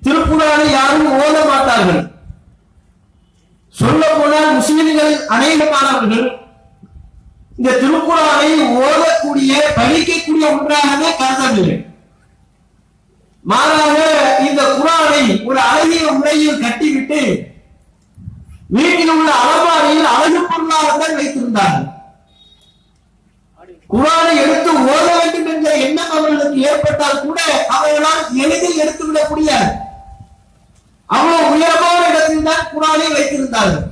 திருக்குறானை யாரும் ஓத மாட்டார்கள் சொல்ல போனால் முஸ்லிம்கள் அநேகமானவர்கள் இந்த திருக்குறானை ஓதக்கூடிய படிக்கக்கூடிய ஒன்றாகவே கருதவில்லை மாறாக இந்த குரானை ஒரு அழகிய முறையில் கட்டிவிட்டு வீட்டில் உள்ள அலமாரியில் அழகு பொருளாகத்தான் வைத்திருந்தார்கள் குரானை எடுத்து ஓத வேண்டும் என்ற எண்ணம் அவர்களுக்கு ஏற்பட்டால் கூட அவர்களால் எளிதில் எடுத்துவிட முடியாது அவ்வளவு உயரமான இடத்தில் தான் குரானை வைத்திருந்தார்கள்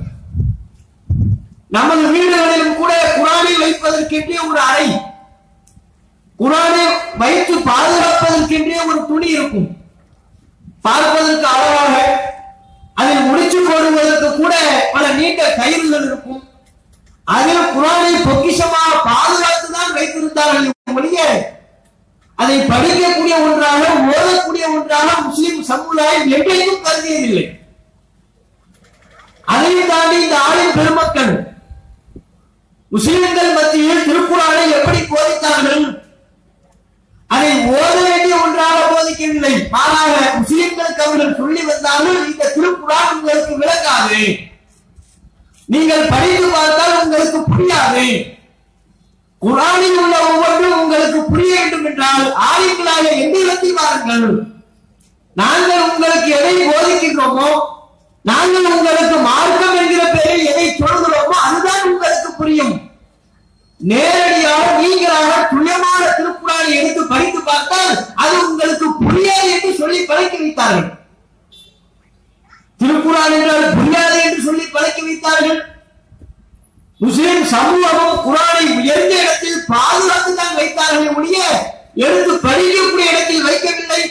நமது வீடுகளிலும் கூட குரானை வைப்பதற்கென்றே ஒரு அறை குரானை வைத்து பாதுகாப்பதற்கென்றே ஒரு துணி இருக்கும் பார்ப்பதற்கு அழகாக அதில் முடிச்சு போடுவதற்கு கூட பல நீண்ட கயிறுகள் இருக்கும் அதில் குரானை பொக்கிஷமாக பாதுகாத்து தான் வைத்திருந்தார்கள் ஒழிய அதை படிக்கக்கூடிய ஒன்றாக ஓதக்கூடிய ஒன்றாக முஸ்லிம் சமுதாயம் என்றைக்கும் கருதியதில்லை அதையும் தாண்டி இந்த ஆளின் பெருமக்கள் முஸ்லிம்கள் மத்தியில் திருக்குறானை எப்படி போதித்தார்கள் அதை ஓத வேண்டிய ஒன்றாக போதிக்கவில்லை மாறாக முஸ்லிம்களுக்கு அவர்கள் சொல்லி வந்தாலும் இந்த திருக்குறான் உங்களுக்கு விளங்காது நீங்கள் படித்து பார்த்தால் உங்களுக்கு புரியாது குரானில் உள்ள ஒவ்வொன்றும் உங்களுக்கு புரிய வேண்டும் என்றால் ஆலிம்களாக எந்த இடத்தில் வாருங்கள் நாங்கள் உங்களுக்கு எதை போதிக்கின்றோமோ நாங்கள் உங்களுக்கு மார்க்கம் என்கிற பெயரில் எதை சொல்கிறோமோ அதுதான் உங்களுக்கு புரியும் நேரடியாக நீங்களாக துல்லியமான திருக்குறானை எடுத்து படித்து பார்த்தால் அது உங்களுக்கு புரியாது என்று சொல்லி பழக்கி வைத்தார்கள் திருக்குறான் என்றால் புரியாது என்று சொல்லி பழக்கி வைத்தார்கள் முஸ்லிம் சமூகமும் குரானை உயர்ந்த இடத்தில் பாதுகாத்து தான் வைத்தார்கள் ஒழிய எடுத்து படிக்கக்கூடிய இடத்தில் வைக்கவில்லை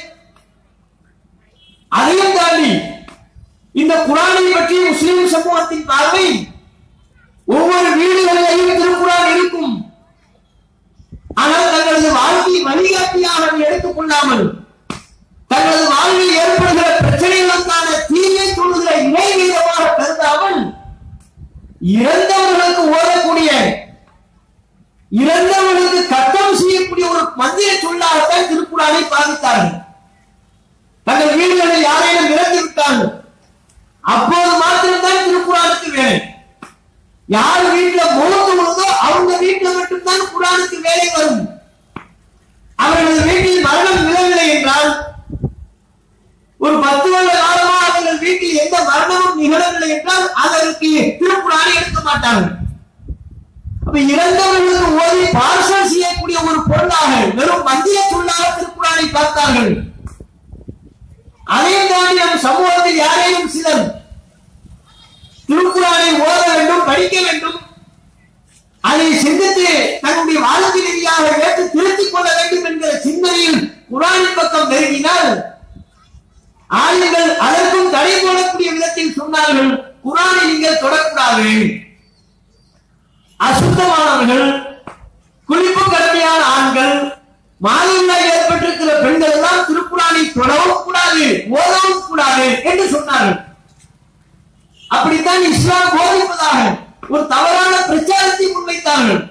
அதையும் தாண்டி இந்த குரானை பற்றி முஸ்லிம் சமூகத்தின் பார்வை ஒவ்வொரு வீடுகளிலேயும் திருக்குறான் இருக்கும் ஆனால் தங்களது வாழ்க்கை வழிகாட்டியாக அதை எடுத்துக் கொள்ளாமல் தங்களது வாழ்வில் ஏற்படுகிற பிரச்சனைகளுக்கான தீர்வை சொல்லுகிற இணைவீதமாக கருதாமல் இறந்தவர்களுக்கு ஓதக்கூடிய இறந்தவர்களுக்கு கட்டம் செய்யக்கூடிய ஒரு மந்திர சொல்லாகத்தான் திருக்குறானை பாதித்தார்கள் தங்கள் வீடுகளில் யாரேனும் இறந்து விட்டார்கள் அப்போது மாத்திரம்தான் திருக்குறானுக்கு வேலை யார் வீட்டுல மோத்து விழுதோ அவங்க வீட்டுல மட்டும்தான் குரானுக்கு வேலை வரும் அவர்களது வீட்டில் மரணம் விழவில்லை என்றால் ஒரு பத்து வருட காலமா அவர்கள் வீட்டில் எந்த மரணமும் நிகழவில்லை என்றால் அதற்கு திருக்குறானை எடுக்க மாட்டார்கள் அப்ப இறந்தவர்களுக்கு ஓதி பார்சல் செய்யக்கூடிய ஒரு பொருளாக வெறும் மந்திர சொல்லாக திருக்குறானை பார்த்தார்கள் அதையும் தாண்டி நம் சமூகத்தில் யாரேனும் சிலர் திருக்குறானை ஓத வேண்டும் படிக்க வேண்டும் அதை சிந்தித்து தன்னுடைய வாழ்க்கை ரீதியாக ஏற்று திருத்திக் கொள்ள வேண்டும் என்கிற சிந்தனையில் குரானின் பக்கம் நெருங்கினால் ஆளுங்கள் அதற்கும் தடை போடக்கூடிய விதத்தில் சொன்னார்கள் குரானை நீங்கள் தொடக்கூடாது அசுத்தமானவர்கள் குளிப்பு கடமையான ஆண்கள் மாதவிடாய் ஏற்பட்டிருக்கிற பெண்கள் எல்லாம் திருக்குறானை தொடவும் கூடாது ஓதவும் கூடாது என்று சொன்னார்கள் அப்படித்தான் இஸ்லாம் போதிப்பதாக ஒரு தவறான பிரச்சாரத்தை முன்வைத்தார்கள்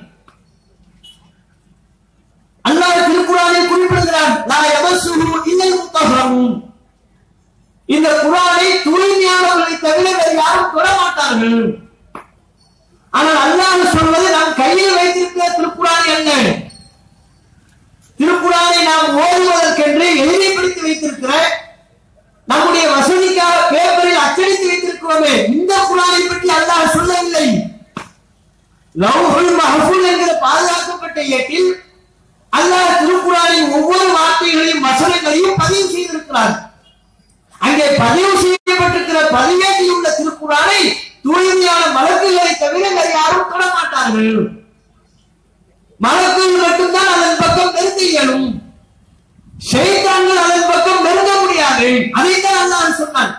அல்லாஹ் திருக்குறானில் குறிப்பிடுகிறான் லா யமஸ்ஸுஹு இல்லல் முத்தஹரூன் இந்த குரானை தூய்மையானவர்களை தவிர வேறு யாரும் தொட மாட்டார்கள் ஆனால் அல்லாஹ் சொல்வது நாம் கையில் வைத்திருக்கிற திருக்குறானை அல்ல திருக்குறானை நாம் ஓதுவதற்கென்று எழுதி பிடித்து வைத்திருக்கிற நம்முடைய வசதிக்காக பேப்பரில் அச்சடித்து வைத்திருக்கிறோமே இந்த குரானை பற்றி அல்லாஹ் சொல்லவில்லை லவ்ஹுல் மஹ்ஃபூல் என்கிற பாதுகாக்கப்பட்ட ஏட்டில் அல்லாஹ் திருக்குறானின் ஒவ்வொரு வார்த்தைகளையும் வசனங்களையும் பதிவு செய்திருக்கிறார் அங்கே பதிவு செய்யப்பட்டிருக்கிற பதிவேட்டில் உள்ள திருக்குறானை தூய்மையான மலக்குகளை தவிர வேறு யாரும் தொட மாட்டார்கள் மலக்குகள் மட்டும்தான் அதன் பக்கம் நெருங்க இயலும் ஷைத்தான்கள் அதன் பக்கம் நெருங்க முடியாது அதைத்தான் அல்லாஹ் சொன்னான்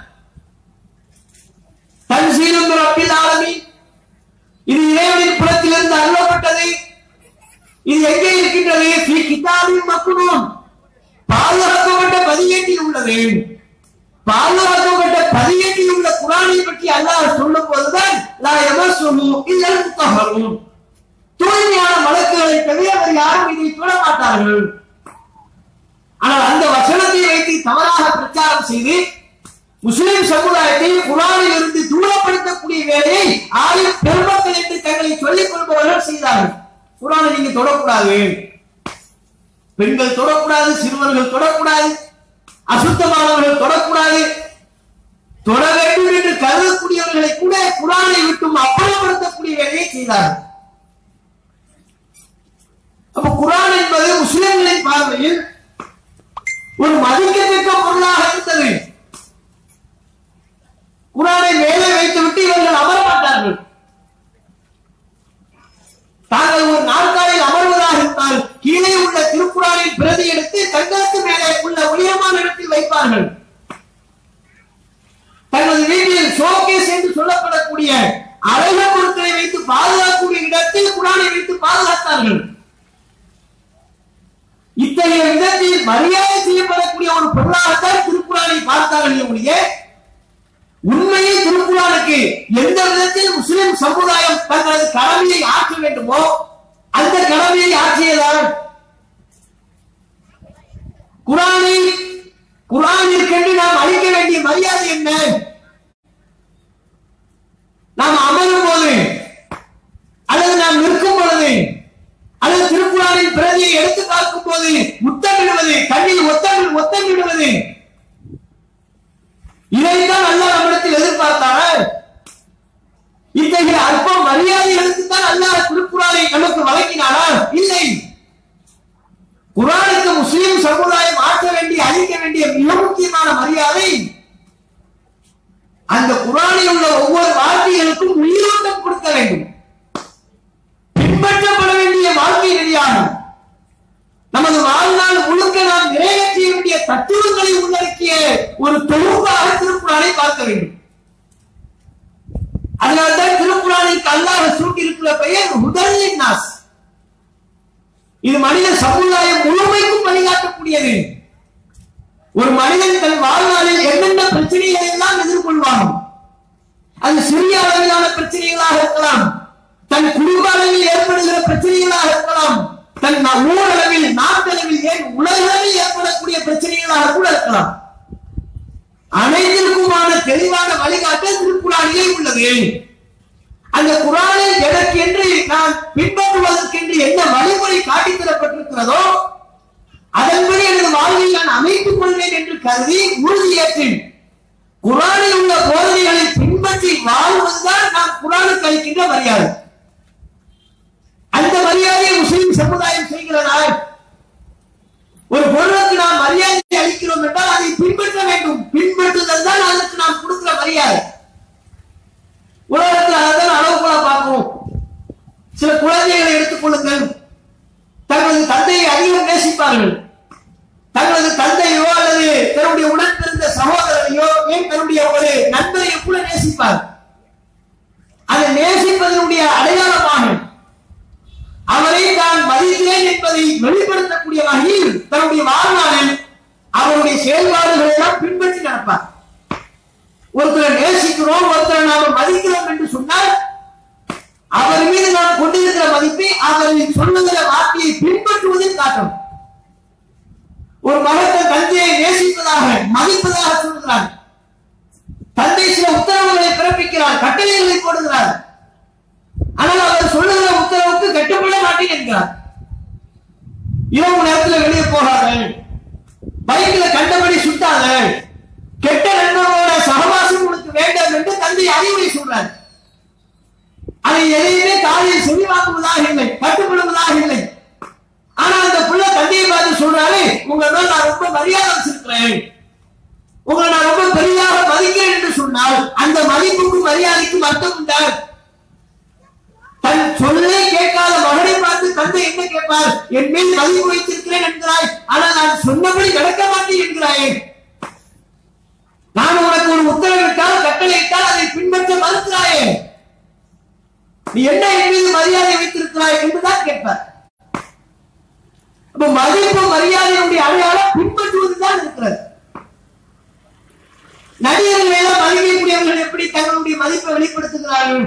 தன்சீலும் ரப்பில் ஆலமீன் இது இறைவனின் புலத்திலிருந்து அருளப்பட்டது இது எங்கே இருக்கின்றது ஸ்ரீ கிதாபின் மக்குனூன் பாதுகாக்கப்பட்ட பதிவேட்டில் உள்ளது பாதுகாக்கப்பட்ட பதிவேட்டில் உள்ள குரானை பற்றி அல்லாஹ் சொல்லும் போதுதான் லா யமஸ்ஸுஹு இல்லல் முத்தஹரூன் தூய்மையான மலக்குகளை தவிர வேறு யாரும் இதை தொட மாட்டார்கள் ஆனால் அந்த வசனத்தை வைத்து தவறாக பிரச்சாரம் செய்து முஸ்லிம் சமுதாயத்தை குரானில் இருந்து தூரப்படுத்தக்கூடிய வேலையை ஆயிரம் பெருமக்கள் என்று தங்களை சொல்லிக் கொள்பவர்கள் செய்தார்கள் குரானை நீங்க தொடக்கூடாது பெண்கள் தொடக்கூடாது சிறுவர்கள் தொடக்கூடாது அசுத்தமானவர்கள் தொடக்கூடாது தொட வேண்டும் என்று கருதக்கூடியவர்களை கூட குரானை விட்டும் அப்புறப்படுத்தக்கூடிய வேலையை செய்தார்கள் அப்ப குரான் என்பது முஸ்லிம்களின் பார்வையில் ஒரு மதிக்கத்தக்க பொருளாக இருந்தது குரானை மேலே வைத்துவிட்டு இவர்கள் அமர மாட்டார்கள் தாங்கள் ஒரு நாற்காலில் அமர்வதாக இருந்தால் கீழே உள்ள திருக்குறானின் பிரதி எடுத்து தங்களுக்கு மேலே உள்ள உயரமான இடத்தில் வைப்பார்கள் தங்களது வீட்டில் ஷோகேஸ் என்று சொல்லப்படக்கூடிய அழகு பொருட்களை வைத்து பாதுகாக்கக்கூடிய இடத்தில் குரானை வைத்து பாதுகாத்தார்கள் இத்தகைய விதத்தில் மரியாதை செய்யப்படக்கூடிய ஒரு பொருளாகத்தான் திருக்குறானை பார்த்தார்கள் ஒழிய உண்மையில் திருக்குறானுக்கு எந்த விதத்தில் முஸ்லிம் சமுதாயம் தங்களது கடமையை ஆற்ற வேண்டுமோ அந்த கடமையை ஆற்றியதால் குரானை குரானிற்கென்று நாம் அளிக்க வேண்டிய மரியாதை என்ன நாம் அமரும் போது அல்லது நாம் நிற்கும் பொழுது அல்லது திருக்குறானின் பிரதியை எடுத்து பார்க்கும் போது முத்தமிடுவது கண்ணில் ஒத்தமிழ் ஒத்தமிடுவது இதைத்தான் அல்லாஹ் நம்மிடத்தில் எதிர்பார்த்தாரா இத்தகைய அற்ப மரியாதைகளுக்கு தான் அல்லாஹ் திருக்குறானை நமக்கு வழங்கினாரா இல்லை குரானுக்கு முஸ்லிம் சமுதாயம் ஆற்ற வேண்டிய அளிக்க வேண்டிய மிக முக்கியமான மரியாதை அந்த குரானில் உள்ள ஒவ்வொரு வார்த்தைகளுக்கும் உயிரோட்டம் கொடுக்க வேண்டும் பின்பற்றப்பட வேண்டிய வாழ்க்கை நெறியாகும் நமது வாழ்நாள் முழுக்க நாம் நிறைவேற்றிய வேண்டிய தத்துவங்களை உள்ளடக்கிய ஒரு தொகுப்பாக திருக்குறானை பார்க்க வேண்டும் அதனால்தான் திருக்குறானுக்கு அல்லாஹ் சூட்டி இருக்கிற பெயர் முதலின் நாஸ் இது மனித சமுதாயம் முழுமைக்கும் வழிகாட்டக்கூடியது ஒரு மனிதன் தன் வாழ்நாளில் என்னென்ன பிரச்சனைகளை எல்லாம் எதிர்கொள்வான் அது சிறிய அளவிலான பிரச்சனைகளாக இருக்கலாம் தன் குடும்ப அளவில் ஏற்படுகிற பிரச்சனைகளாக இருக்கலாம் தன் ந- ஊரளவில் நாட்டளவில் ஏன் உலகளவில் ஏற்படக்கூடிய பிரச்சனைகளாக கூட இருக்கலாம் அனைத்திற்குமான தெளிவான வழிகாட்டல் திருக்குறானிலே உள்ளது அந்த குரானில் எனக்கு என்று நான் பின்பற்றுவதற்கென்று என்ன வழிமுறை காட்டித் தரப்பட்டிருக்கிறதோ அதன்படி எனது வாழ்வில் நான் அமைத்துக் கொள்வேன் என்று கருதி உறுதியேற்றேன் குரானில் உள்ள போதனைகளை பின்பற்றி வாழ்வதுதான் நாம் குரானுக்கு அளிக்கின்ற மரியாதை அந்த மரியாதையை முஸ்லிம் சமுதாயம் செய்கிறதா ஒரு பொருளுக்கு நாம் மரியாதை அளிக்கிறோம் என்றால் அதை பின்பற்ற வேண்டும் பின்பற்றுதல் தான் அதற்கு நாம் கொடுக்கிற மரியாதை உலகத்தில் அதான் அளவுகோல பார்க்கிறோம் சில குழந்தைகளை எடுத்துக் கொள்ளுங்கள் தங்களது தந்தையை அதிகம் நேசிப்பார்கள் தங்களது தந்தையோ அல்லது தன்னுடைய உடன் பிறந்த சகோதரனையோ ஏன் தன்னுடைய ஒரு நண்பரையோ கூட நேசிப்பார் அதை நேசிப்பதனுடைய அடையாளமாக அவரை தான் மதிக்கிறேன் என்பதை வெளிப்படுத்தக்கூடிய வகையில் தன்னுடைய வாழ்நாளில் அவருடைய செயல்பாடுகளை எல்லாம் பின்பற்றி நடப்பார் ஒருத்தரை நேசிக்கிறோம் ஒருத்தரை நாம மதிக்கிறோம் என்று சொன்னால் அவர் மீது நாம் கொண்டிருக்கிற மதிப்பை அவரின் சொல்லுகிற வார்த்தையை பின்பற்றுவதில் காட்டும் ஒரு மகத்தை தந்தையை நேசிப்பதாக மதிப்பதாக சொல்கிறார் தந்தை சில உத்தரவுகளை பிறப்பிக்கிறார் கட்டளைகளை போடுகிறார் ஆனால் அவர் சொல்லுகிற உத்தரவுக்கு கட்டுப்பட மாட்டேன் என்கிறார் இரவு நேரத்தில் வெளியே போகாத பைக்ல கண்டபடி சுத்தாத கெட்ட நண்பர்களோட சகவாசம் உனக்கு வேண்டாம் என்று தந்தை அறிவுரை சொல்றார் அதை எதையுமே காலையில் செவிவாக்குவதாக இல்லை கட்டுப்படுவதாக இல்லை ஆனா அந்த புள்ள தந்தையை பார்த்து சொல்றாரு உங்க மேல் நான் ரொம்ப மரியாதை வச்சிருக்கிறேன் உங்களை நான் ரொம்ப பெரிதாக மதிக்கிறேன் என்று சொன்னால் அந்த மதிப்புக்கும் மரியாதைக்கும் அர்த்தம் உண்டா தன் சொல்லே கேட்காத மகனை பார்த்து தந்தை என்ன கேட்பார் என் மேல் மதிப்பு வைத்திருக்கிறேன் என்கிறாய் ஆனால் நான் சொன்னபடி நடக்க மாட்டேன் என்கிறாயே நான் உனக்கு ஒரு உத்தரவிட்டால் கட்டளையிட்டால் அதை பின்பற்ற மறுக்கிறாயே நீ என்ன என் மீது மரியாதை வைத்திருக்கிறாய் என்றுதான் கேட்பார் அப்ப மதிப்பு மரியாதையுடைய அடையாளம் பின்பற்றுவதுதான் இருக்கிறது நடிகர்கள் எல்லாம் மதிக்கக்கூடியவர்கள் எப்படி தங்களுடைய மதிப்பை வெளிப்படுத்துகிறார்கள்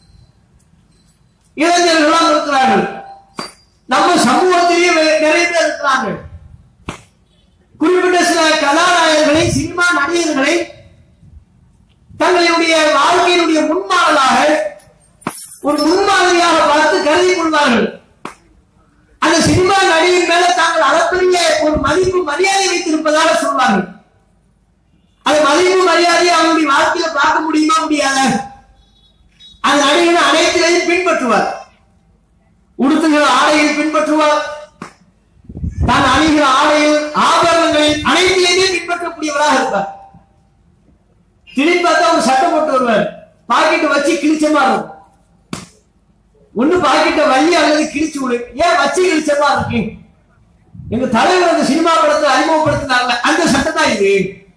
இளைஞர்களாம் இருக்கிறார்கள் நம்ம சமூகத்திலேயே வெ- நிறைய பேர் இருக்கிறார்கள் குறிப்பிட்ட சில கதாநாயகர்களை சினிமா நடிகர்களை தங்களுடைய வாழ்க்கையினுடைய முன்மாடலாக ஒரு முன்மாதிரியாக பார்த்து கருதி கொள்வார்கள் அந்த சினிமா நடிகர் மேல தாங்கள் அளப்பரிய ஒரு மதிப்பு மரியாதை வைத்திருப்பதாக சொல்வார்கள் அந்த மதிப்பு மரியாதையை அவங்களுடைய வாழ்க்கையில பார்க்க முடியுமா முடியாத அந்த நடிகர் அனைத்திலையும் பின்பற்றுவார் உடுத்துகிற ஆடையில் பின்பற்றுவார் தான் அணிகிற ஆடையில் ஆபரணங்களில் அனைத்திலேயுமே பின்பற்றக்கூடியவராக இருப்பார் திரும்பி பார்த்தா ஒரு சட்டை போட்டு வருவார் பாக்கெட் வச்சு கிழிச்ச மாதிரி இருக்கும் ஒண்ணு பாக்கெட்ட வள்ளி அல்லது கிழிச்சு விடு ஏன் வச்சு கிழிச்ச மாதிரி இருக்கு எங்க தலைவர் அந்த சினிமா படத்தை அறிமுகப்படுத்தினாங்க அந்த சட்டை தான் இது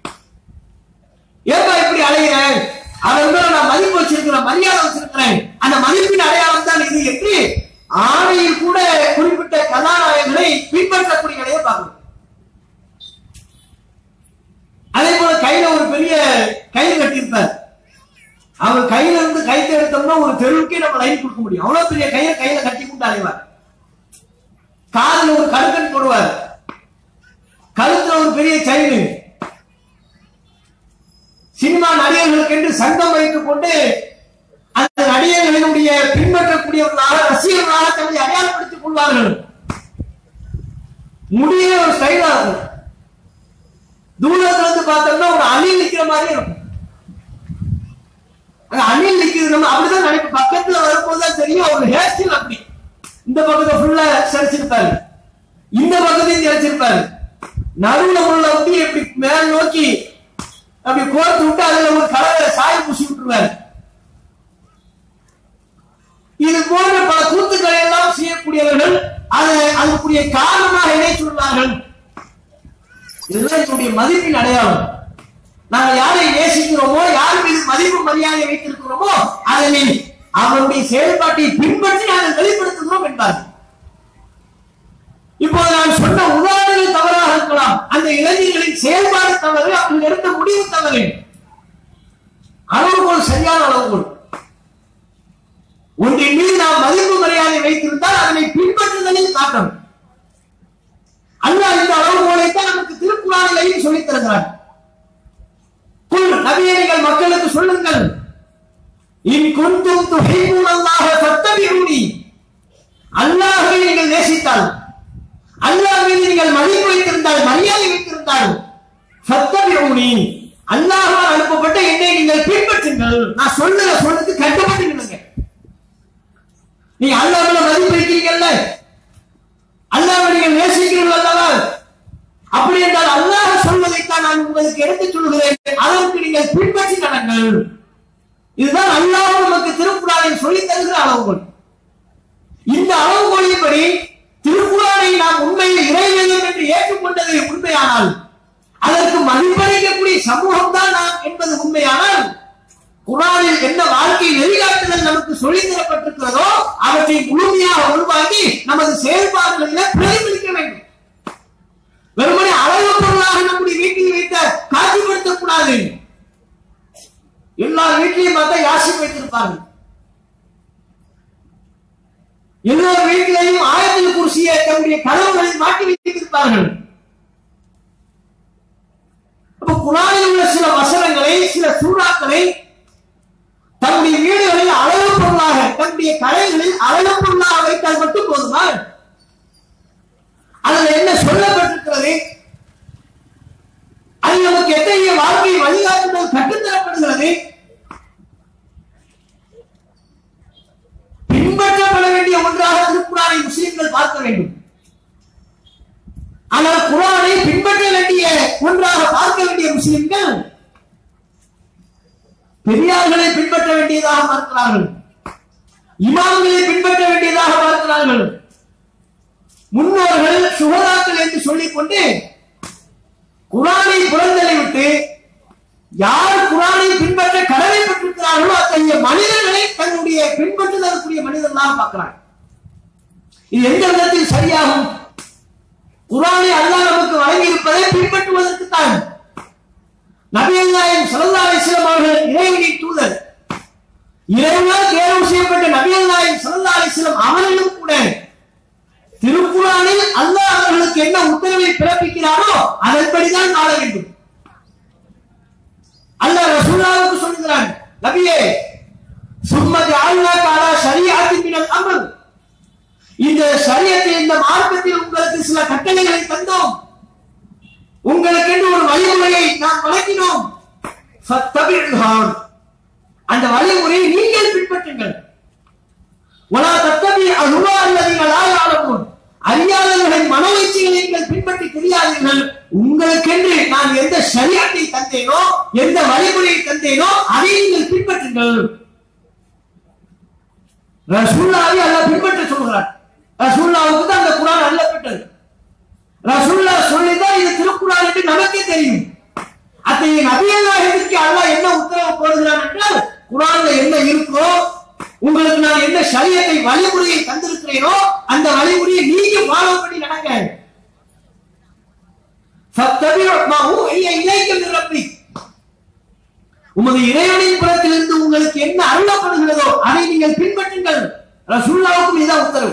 ஏப்பா இப்படி அலைகிறேன் அவன் மேல நான் மதிப்பு வச்சிருக்கிறேன் மரியாதை வச்சிருக்கிறேன் அந்த மதிப்பின் அடையாளம் தான் இது என்று ஆணையில் கூட குறிப்பிட்ட கதாநாயகர்களை பின்பற்றக்கூடிய நிலையை பார்க்கணும் அதே போல கையில ஒரு பெரிய கயிறு கட்டியிருப்பார் அவர் கையில இருந்து கைத்தை எடுத்தோம்னா ஒரு தெருவுக்கே நம்ம லைன் கொடுக்க முடியும் அவ்வளவு பெரிய கையை கையில கட்டி கொண்டு அலைவார் காதுல ஒரு கடுக்கன் போடுவார் கழுத்துல ஒரு பெரிய செயின் சினிமா நடிகர்களுக்கு என்று சங்கம் வைத்துக் கொண்டு அந்த நடிகர்களினுடைய பின்பற்றக்கூடியவர்களாக ரசிகர்களாக தங்களை அடையாளப்படுத்திக் கொள்வார்கள் முடிய ஒரு ஸ்டைலா இருக்கும் தூரத்துல இருந்து பார்த்தோம்னா ஒரு அணில் நிக்கிற மாதிரி இருக்கும் அங்க அணில் நிக்கிறது நம்ம அப்படிதான் நினைப்போம் பக்கத்துல வரும்போது தான் தெரியும் அவர் ஹேர் ஸ்டைல் அப்படி இந்த பக்கத்தை ஃபுல்லா சரிச்சிருப்பாரு இந்த பக்கத்தையும் சரிச்சிருப்பாரு நடுவுல உள்ள வந்து இப்படி மேல் நோக்கி அப்படி கோர்த்து விட்டு அதுல ஒரு கலரை சாயம் பூசி விட்டுருவாரு இது போன்ற பல கூத்துக்களை எல்லாம் செய்யக்கூடியவர்கள் அதை அதற்குரிய காரணமாக இணை சொல்வார்கள் இதுதான் என்னுடைய மதிப்பின் அடையாளம் நாங்கள் யாரை நேசிக்கிறோமோ யார் மீது மதிப்பு மரியாதை வைத்திருக்கிறோமோ அதனை அவருடைய செயல்பாட்டை பின்பற்றி நாங்கள் வெளிப்படுத்துகிறோம் என்பார்கள் இப்போது நான் சொன்ன உதாரணங்கள் தவறாக இருக்கலாம் அந்த இளைஞர்களின் செயல்பாடு தவறு அவர்கள் எடுத்த முடிவு தவறு அளவுகோல் சரியான அளவுகோல் ஒன்றின் மீது நாம் மதிப்பு மரியாதை வைத்திருந்தால் அதனை பின்பற்றுதலில் காட்டணும் அல்லாஹ் இந்த அளவுகோலைத்தான் நமக்கு திருக்குறானிலையும் சொல்லித் தருகிறார் குல் நபியர்கள் மக்களுக்கு சொல்லுங்கள் இன் குந்தும் துஹிப்பூனல்லாஹ ஃபத்தபிஊனி அல்லாஹ்வை நீங்கள் நேசித்தால் அல்லாஹ் மீது நீங்கள் மதிப்பு வைத்திருந்தால் மரியாதை வைத்திருந்தால் ஃபத்தபிஊனி அல்லாஹ்வால் அனுப்பப்பட்ட என்னை நீங்கள் பின்பற்றுங்கள் நான் சொல்லுற சொல்லுக்கு கட்டுப்பட்டு நில்லுங்க நீங்க அல்லாஹ் மேல மதிப்பு வைக்கிறீங்கல்ல அல்லாஹ் நீங்கள் நேசிக்கிறீர்கள் அல்லவா அப்படி என்றால் அல்லாஹ் சொல்வதைத்தான் நான் உங்களுக்கு எடுத்துச் சொல்கிறேன் அதற்கு நீங்கள் பின்பற்றி நடங்கள் இதுதான் அல்லாஹ் நமக்கு திருக்குறானில் சொல்லித் தருகிற அளவுகோல் இந்த அளவுகோலின்படி திருக்குறானை நாம் உண்மையில் இறைவேதம் என்று ஏற்றுக்கொண்டது உண்மையானால் அதற்கு மதிப்பளிக்கக்கூடிய சமூகம் தான் நாம் என்பது உண்மையானால் குரானில் என்ன வாழ்க்கை நெறிகாட்டுதல் நமக்கு சொல்லித் தரப்பட்டிருக்கிறதோ அவற்றை முழுமையாக உள்வாங்கி நமது செயல்பாடுகளில் பிரதிபலிக்க வேண்டும் வெறுமனே அழகு பொருளாக நம்முடைய வீட்டில் வைத்த காட்சிப்படுத்தக் கூடாது எல்லா வீட்லையும் பார்த்தா யாசி வைத்திருப்பார்கள் எல்லா வீட்டிலையும் ஆயத்தில் குருசியை தன்னுடைய கதவுகளில் மாட்டி வைத்திருப்பார்கள் அப்ப குரானில் உள்ள சில வசனங்களை சில சூறாக்களை தன்னுடைய வீடுகளில் அழகு பொருளாக தன்னுடைய கடைகளில் அழகு பொருளாக வைத்தால் மட்டும் போதுமா அதுல என்ன சொல்லப்பட்டிருக்கிறது அது நமக்கு எத்தகைய வாழ்க்கை வழிகாட்டுதல் கற்றுத்தரப்படுகிறது பின்பற்றப்பட வேண்டிய ஒன்றாக திருக்குறானை முஸ்லிம்கள் பார்க்க வேண்டும் ஆனால் குரானை பின்பற்ற வேண்டிய ஒன்றாக பார்க்க வேண்டிய முஸ்லிம்கள் பெரியார்களை பின்பற்ற வேண்டியதாக பார்க்கிறார்கள் இமாம்களை பின்பற்ற வேண்டியதாக பார்க்கிறார்கள் முன்னோர்கள் சுகதாக்கள் என்று சொல்லிக் கொண்டு குரானை புறந்தலை விட்டு யார் குரானை பின்பற்ற கடமைப்பட்டிருக்கிறார்களோ அத்தகைய மனிதர்களை தன்னுடைய பின்பற்றுதற்குரிய மனிதர்களாக பார்க்கிறார் இது எந்த விதத்தில் சரியாகும் குரானை அல்லாஹ் நமக்கு வழங்கி இருப்பதை பின்பற்றுவதற்கு தான் நபியல்லாயின் சல்லா அலிஸ்லாம் அவர்கள் இறைவனின் தூதர் இறைவனால் தேர்வு செய்யப்பட்ட நபியல்லாயின் சல்லா அலிஸ்லாம் அவர்களும் கூட திருக்குறானில் அல்லாஹ் நபிமார்களுக்கு என்ன உத்தரவை பிறப்பிக்கிறாரோ அதன்படிதான் வாழ வேண்டும் அல்லாஹ் ரசூலுல்லாஹ்வுக்கு சொல்கிறான் நபியே சும்ம ஜஅல்னாக அலா ஷரீஅத்தின் மினல் அம்ர் இந்த ஷரியத்தில் இந்த மார்க்கத்தில் உங்களுக்கு சில கட்டளைகளை தந்தோம் உங்களுக்கு என்று ஒரு வழிமுறையை நாம் வழங்கினோம் ஃபத்தபிழ்ஹான். அந்த வழிமுறையை நீங்கள் பின்பற்றுங்கள் ஒலா தத்தபி அருவா அல்லதீன லா யாலமூன் அறியாதவர்களின் மனோ இச்சைகளை நீங்கள் பின்பற்றி தெரியாதீர்கள் உங்களுக்கென்று நான் எந்த ஷரியத்தை தந்தேனோ எந்த வழிமுறையை தந்தேனோ அதை நீங்கள் பின்பற்றுங்கள் ரசூல்லாவை அல்லாஹ் பின்பற்ற சொல்கிறார் ரசூல்லாவுக்கு தான் அந்த குரான் அள்ளப்பட்டது ரசூல்லா சொல்லிதான் இது திருக்குறான் என்று நமக்கே தெரியும் அத்தகைய நபியல்லாஹிற்கு அல்லாஹ் என்ன உத்தரவு போடுகிறான் என்றால் குரான்ல என்ன இருக்கோ உங்களுக்கு நான் என்ன சரியத்தை வழிமுறையை தந்திருக்கிறேனோ அந்த வழிமுறையை நீங்க ஃபாலோ பண்ணி நடங்க ஃபத்தபிஉ மா ஊஹிய இலைக்க மின் ரப்பிக். உமது இறைவனின் புறத்திலிருந்து உங்களுக்கு என்ன அருளப்படுகிறதோ அதை நீங்கள் பின்பற்றுங்கள் ரசூல்லாவுக்கும் இதுதான் உத்தரவு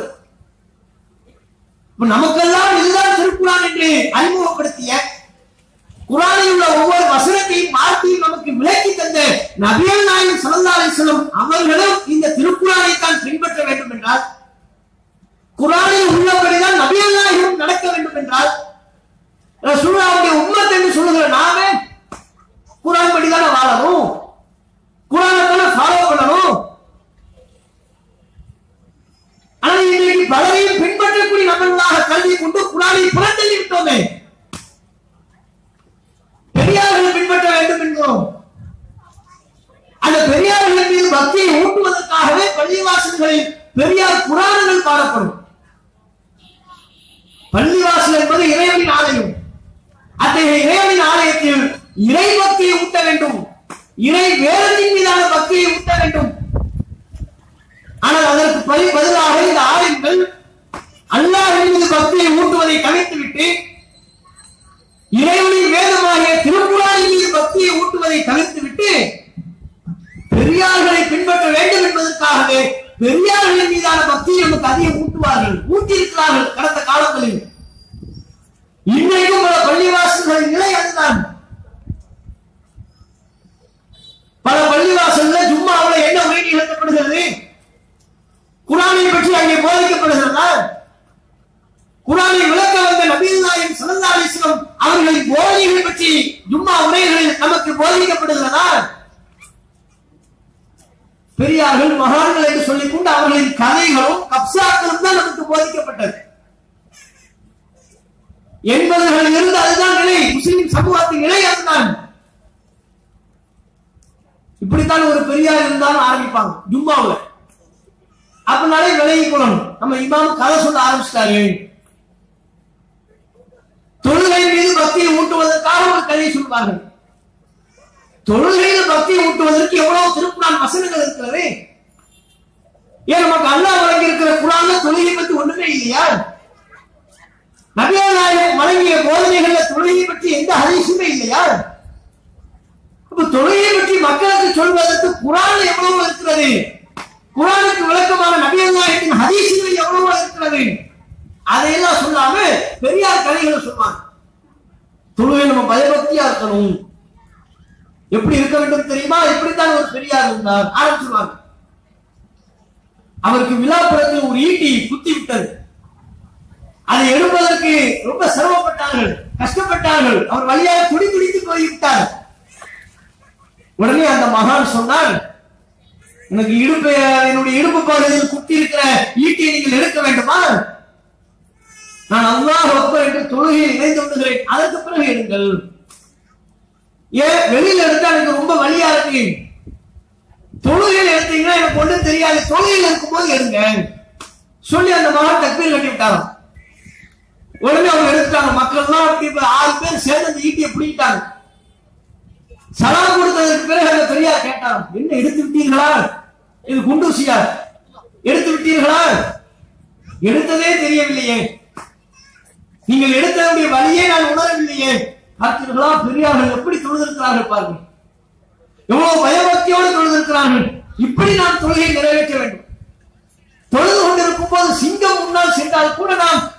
இப்ப நமக்கெல்லாம் இதுதான் திருக்குறான் என்று அறிமுகப்படுத்திய குரானில் உள்ள ஒவ்வொரு வசனத்தையும் வார்த்தையும் நமக்கு விளக்கி தந்த நபியல் நாயகம் ஸல்லல்லாஹு அலைஹி வஸல்லம் அவர்களும் இந்த திருக்குறானை தான் பின்பற்ற வேண்டும் என்றால் குரானில் உள்ளபடிதான் நபியல் நாயகம் நடக்க வேண்டும் என்றால் ரசூலுல்லாஹ்வுடைய உம்மத் என்று சொல்லுகிற நாமே குரான் படி தானே வாழணும் குரானை தானே ஃபாலோ பண்ணணும் ஆனால் இன்றைக்கு பலரையும் பின்பற்றக்கூடிய நம்மளாக கல்வி கொண்டு குரானை புறந்தள்ளி விட்டோமே பெரியார்கள் பின்பற்ற வேண்டும் என்கிறோம் அந்த பெரியார்கள் மீது பக்தியை ஊட்டுவதற்காகவே பள்ளிவாசல்களில் பெரியார் புராணங்கள் பாடப்படும் பள்ளிவாசல் என்பது இறைவனின் ஆலயம் அத்தகைய இறைவனின் ஆலயத்தில் இறை பக்தியை ஊட்ட வேண்டும் இறை வேதத்தின் மீதான பக்தியை ஊட்ட வேண்டும் ஆனால் அதற்கு பதி- பதிலாக இந்த ஆலயங்கள் அல்லாஹ்வின் மீது பக்தியை ஊட்டுவதை தவிர்த்துவிட்டு இறைவனின் வேதமாகிய திருக்குறானின் மீது பக்தியை ஊட்டுவதை தவிர்த்துவிட்டு பெரியார்களை பின்பற்ற வேண்டும் என்பதற்காகவே பெரியார்களின் மீதான பக்தியை நமக்கு அதிகம் ஊட்டுவார்கள் ஊட்டியிருக்கிறார்கள் கடந்த காலங்களில் இன்றைக்கும் பல பள்ளிவாசல்களின் நிலை அதுதான் பல பள்ளிவாசல்ல ஜும்மாவுல என்ன உரை நிகழ்த்தப்படுகிறது குரானை பற்றி அங்கே போதிக்கப்படுகிறதா குரானை விளக்க வந்த நபீல் நாயம் ஸல்லல்லாஹு அலைஹி வஸல்லம் அவர்களின் போதனைகள் பற்றி ஜும்மா உரைகளில் நமக்கு போதிக்கப்படுகிறதா பெரியார்கள் மகான்கள் என்று சொல்லிக் கொண்டு அவர்களின் கதைகளும் கப்சாக்களும் தான் நமக்கு போதிக்கப்பட்டது எண்பதுகளில் இருந்து அதுதான் நிலை முஸ்லிம் சமூகத்தின் நிலை அதுதான் இப்படித்தான் ஒரு பெரியார் இருந்தாலும் ஆரம்பிப்பாங்க ஜும்மாவுல அப்படினாலே விலகி கொள்ளணும் நம்ம இமாம் கதை சொல்ல ஆரம்பிச்சிட்டாரு தொழுகை மீது பக்தியை ஊட்டுவதற்காக ஒரு கதையை சொல்வார்கள் தொழுகையில பக்தியை ஊட்டுவதற்கு எவ்வளவு திருக்குறான் வசனங்கள் இருக்கிறது ஏன் நமக்கு அல்லாஹ் வழங்கி இருக்கிற குரான்ல தொழுகை பற்றி ஒண்ணுமே இல்லையா நபிகள் நாயகம் வழங்கிய போதனைகள்ல தொழுகை பற்றி எந்த ஹதீஸுமே இல்லையா அப்ப தொழுகையை பற்றி மக்களுக்கு சொல்வதற்கு குரான் எவ்வளவு இருக்கிறது குரானுக்கு விளக்கமான நபிகள் நாயகத்தின் ஹதீசுகள் எவ்வளவு இருக்கிறது அதையெல்லாம் சொல்லாம பெரியார் கதைகளை சொல்லுவாங்க தொழுகை நம்ம பயபக்தியா இருக்கணும் எப்படி இருக்க வேண்டும் தெரியுமா இப்படித்தான் ஒரு பெரியார் இருந்தார் ஆரம்பிச்சுவாங்க அவருக்கு விழாப்புறத்தில் ஒரு ஈட்டி குத்தி விட்டது அதை எடுப்பதற்கு ரொம்ப சிரமப்பட்டார்கள் கஷ்டப்பட்டார்கள் அவர் வழியாக துடி துடித்து போய்விட்டார் உடனே அந்த மகான் சொன்னார் எனக்கு இடுப்பு என்னுடைய இடுப்பு பகுதியில் குத்தி இருக்கிற ஈட்டியை நீங்கள் எடுக்க வேண்டுமா நான் அல்லாஹ் அக்பர் என்று தொழுகையில் இணைந்து விடுகிறேன் அதற்கு பிறகு எடுங்கள் ஏன் வெளியில எடுத்தா எனக்கு ரொம்ப வலியா இருக்கு தொழுகையில் எடுத்தீங்கன்னா எனக்கு ஒண்ணும் தெரியாது தொழுகையில் இருக்கும்போது எடுங்க சொல்லி அந்த மகன் தக்பீர் கட்டி விட்டாராம் உடனே அவங்க எடுத்துட்டாங்க மக்கள் எல்லாம் அப்படி இப்ப ஆறு பேர் சேர்ந்து அந்த ஈட்டியை பிடிக்கிட்டாங்க சலாம் கொடுத்ததற்கு பிறகு அந்த பெரியார் கேட்டார் என்ன எடுத்து விட்டீர்களா இது குண்டூசியா எடுத்து விட்டீர்களா எடுத்ததே தெரியவில்லையே நீங்கள் எடுத்ததுடைய வழியே நான் உணரவில்லையே பார்த்தீர்களா பெரியார்கள் எப்படி தொழுதிருக்கிறார்கள் பாருங்கள் எவ்வளவு பயபக்தியோடு தொழுதிருக்கிறார்கள் இப்படி நாம் தொழுகை நிறைவேற்ற வேண்டும் தொழுது கொண்டிருக்கும் போது சிங்கம் முன்னால் சென்றால் கூட நாம்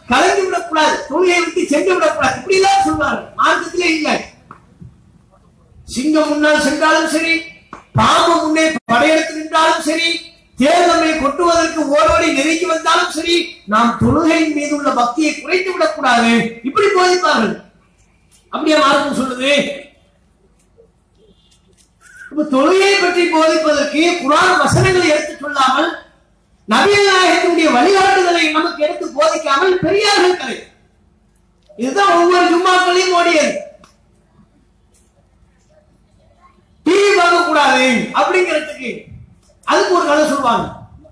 கலங்கி விடக்கூடாது தொழுகையை விட்டு சென்று விடக்கூடாது இப்படி எல்லாம் சொல்வார்கள் மார்க்கத்திலே இல்லை சிங்கம் முன்னால் சென்றாலும் சரி பாம்பு முன்னே படையெடுத்து நின்றாலும் சரி தேர் நம்மை கொட்டுவதற்கு ஓடோடி நெருங்கி வந்தாலும் சரி நாம் தொழுகையின் மீது உள்ள பக்தியை குறைத்து விடக்கூடாது இப்படி போதிப்பார்கள் அப்படியே மார்க்கம் சொல்லுது இப்ப தொழுகையை பற்றி போதிப்பதற்கு குரான் வசனங்களை எடுத்து சொல்லாமல் நபிகள் நாயகத்தினுடைய வழிகாட்டுதலை நமக்கு எடுத்து போதிக்காமல் பெரியார்கள் கதை இதுதான் ஒவ்வொரு ஜும்மாக்களையும் ஓடியது டிவி பார்க்க கூடாது அப்படிங்கிறதுக்கு அதுக்கு ஒரு கதை சொல்லுவாங்க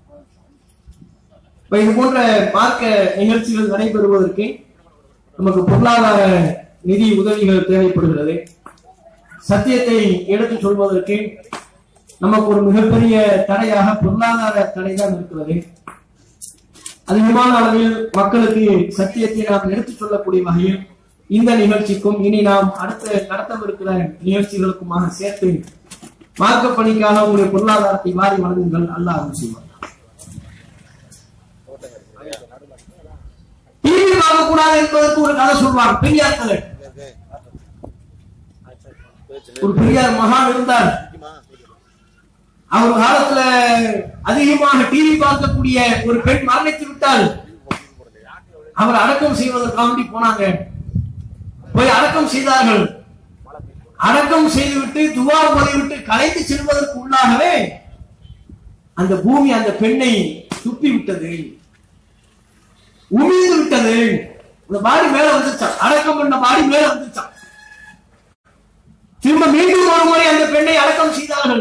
இப்ப இது போன்ற மார்க்க நிகழ்ச்சிகள் நடைபெறுவதற்கு நமக்கு பொருளாதார நிதி உதவிகள் தேவைப்படுகிறது சத்தியத்தை எடுத்து சொல்வதற்கு நமக்கு ஒரு மிகப்பெரிய தடையாக பொருளாதார தடை தான் இருக்கிறது அதிகமான அளவில் மக்களுக்கு சத்தியத்தை நாம் எடுத்துச் சொல்லக்கூடிய வகையில் இந்த நிகழ்ச்சிக்கும் இனி நாம் அடுத்து நடத்தவிருக்கிற நிகழ்ச்சிகளுக்குமாக சேர்த்து மார்க்க பணிக்கான உங்களுடைய பொருளாதாரத்தை வாரி வழங்குங்கள் அல்லாஹ் அருள் செய்வார் டிவி பார்க்க கூடாது என்பதற்கு ஒரு கதை சொல்வாங்க பெரியார் கதை ஒரு பெரியார் மகான் இருந்தார் அவர் காலத்துல அதிகமாக டிவி பார்க்கக்கூடிய ஒரு பெண் மரணித்து விட்டால் அவர் அடக்கம் செய்வதற்காண்டி போனாங்க போய் அடக்கம் செய்தார்கள் அடக்கம் செய்துவிட்டு துவா போய்விட்டு கலைத்து செல்வதற்கு உள்ளாகவே அந்த பூமி அந்த பெண்ணை துப்பி விட்டது உமிழ்ந்து விட்டது அந்த பாடி மேல வந்துச்சான் அடக்கம் பண்ண பாடி மேல வந்துச்சான் திரும்ப மீண்டும் ஒரு முறை அந்த பெண்ணை அடக்கம் செய்தார்கள்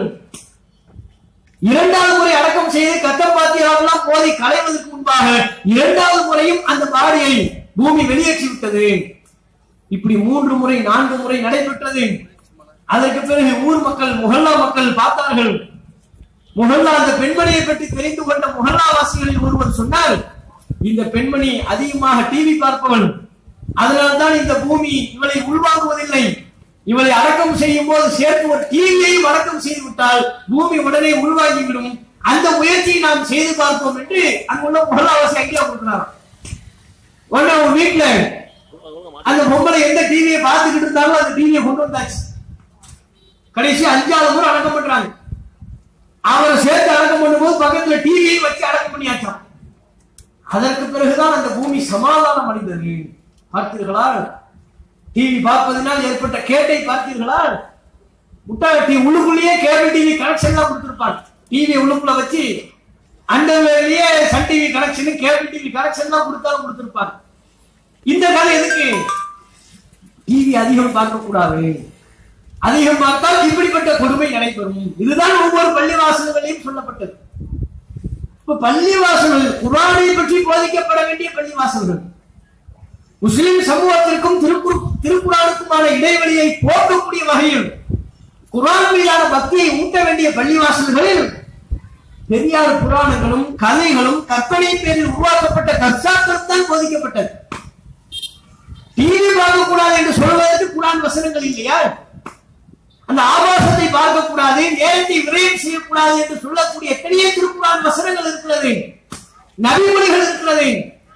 இரண்டாவது முறை அடக்கம் செய்து கத்தப்பாத்தியாவெல்லாம் போதை களைவதற்கு முன்பாக இரண்டாவது முறையும் அந்த பாடியை பூமி வெளியேற்றி விட்டது இப்படி மூன்று முறை நான்கு முறை நடைபெற்றது அதற்கு பிறகு ஊர் மக்கள் முகல்லா மக்கள் பார்த்தார்கள் முகல்லா அந்த பெண்மணியை பற்றி தெரிந்து கொண்ட முகல்லாவாசிகளில் ஒருவர் சொன்னார் இந்த பெண்மணி அதிகமாக டிவி பார்ப்பவள் அதனால்தான் இந்த பூமி இவளை உள்வாங்குவதில்லை இவளை அடக்கம் செய்யும் போது சேர்த்து ஒரு டிவியையும் அடக்கம் செய்து விட்டால் பூமி உடனே உள்வாங்கிவிடும் அந்த முயற்சியை நாம் செய்து பார்ப்போம் என்று அங்குள்ள முகலாவாசி ஐடியா கொடுக்கிறாராம் உடனே அவங்க வீட்டுல அந்த பொம்பளை எந்த டிவியை பார்த்துக்கிட்டு இருந்தாலும் அந்த டிவியை கொண்டு வந்தாச்சு கடைசி அஞ்சாவது முறை அடக்கம் பண்றாங்க அவரை சேர்த்து அடக்கம் பண்ணும்போது பக்கத்துல டிவியை வச்சு அடக்கம் பண்ணியாச்சாம் அதற்கு பிறகுதான் அந்த பூமி சமாதானம் அடைந்தது பார்த்தீர்களா டிவி பார்ப்பதனால் ஏற்பட்ட கேட்டை பார்த்தீர்களா முட்டாள் டிவி உள்ளுக்குள்ளேயே கேபிள் டிவி கனெக்ஷன் எல்லாம் கொடுத்திருப்பாங்க டிவி உள்ளுக்குள்ள வச்சு அந்த வேலையே Sun TV connection cable TV connection எல்லாம் கொடுத்தாலும் கொடுத்திருப்பாங்க இந்த கதை எதுக்கு டிவி அதிகம் பார்க்க கூடாது அதிகம் பார்த்தால் இப்படிப்பட்ட கொடுமை நடைபெறும் இதுதான் ஒவ்வொரு பள்ளிவாசல்களையும் சொல்லப்பட்டது இப்ப பள்ளிவாசல்கள் குரானை பற்றி போதிக்கப்பட வேண்டிய பள்ளிவாசல்கள் முஸ்லிம் சமூகத்திற்கும் திருக்குறு திருக்குறானுக்குமான இடைவெளியை போக்கக்கூடிய வகையில் குரான் மீதான பக்தியை ஊட்ட வேண்டிய பள்ளிவாசல்களில் பெரியார் புராணங்களும் கதைகளும் கற்பனை பேரில் உருவாக்கப்பட்ட கர்சாக்கள் தான் போதிக்கப்பட்டது டிவி பார்க்க கூடாது என்று சொல்வதற்கு குரான் வசனங்கள் இல்லையா அந்த ஆபாசத்தை பார்க்க கூடாது நேரத்தை விரயம் செய்யக்கூடாது என்று சொல்லக்கூடிய எத்தனையோ திருக்குறான் வசனங்கள் இருக்கிறது நபிமொழிகள் இருக்கிறது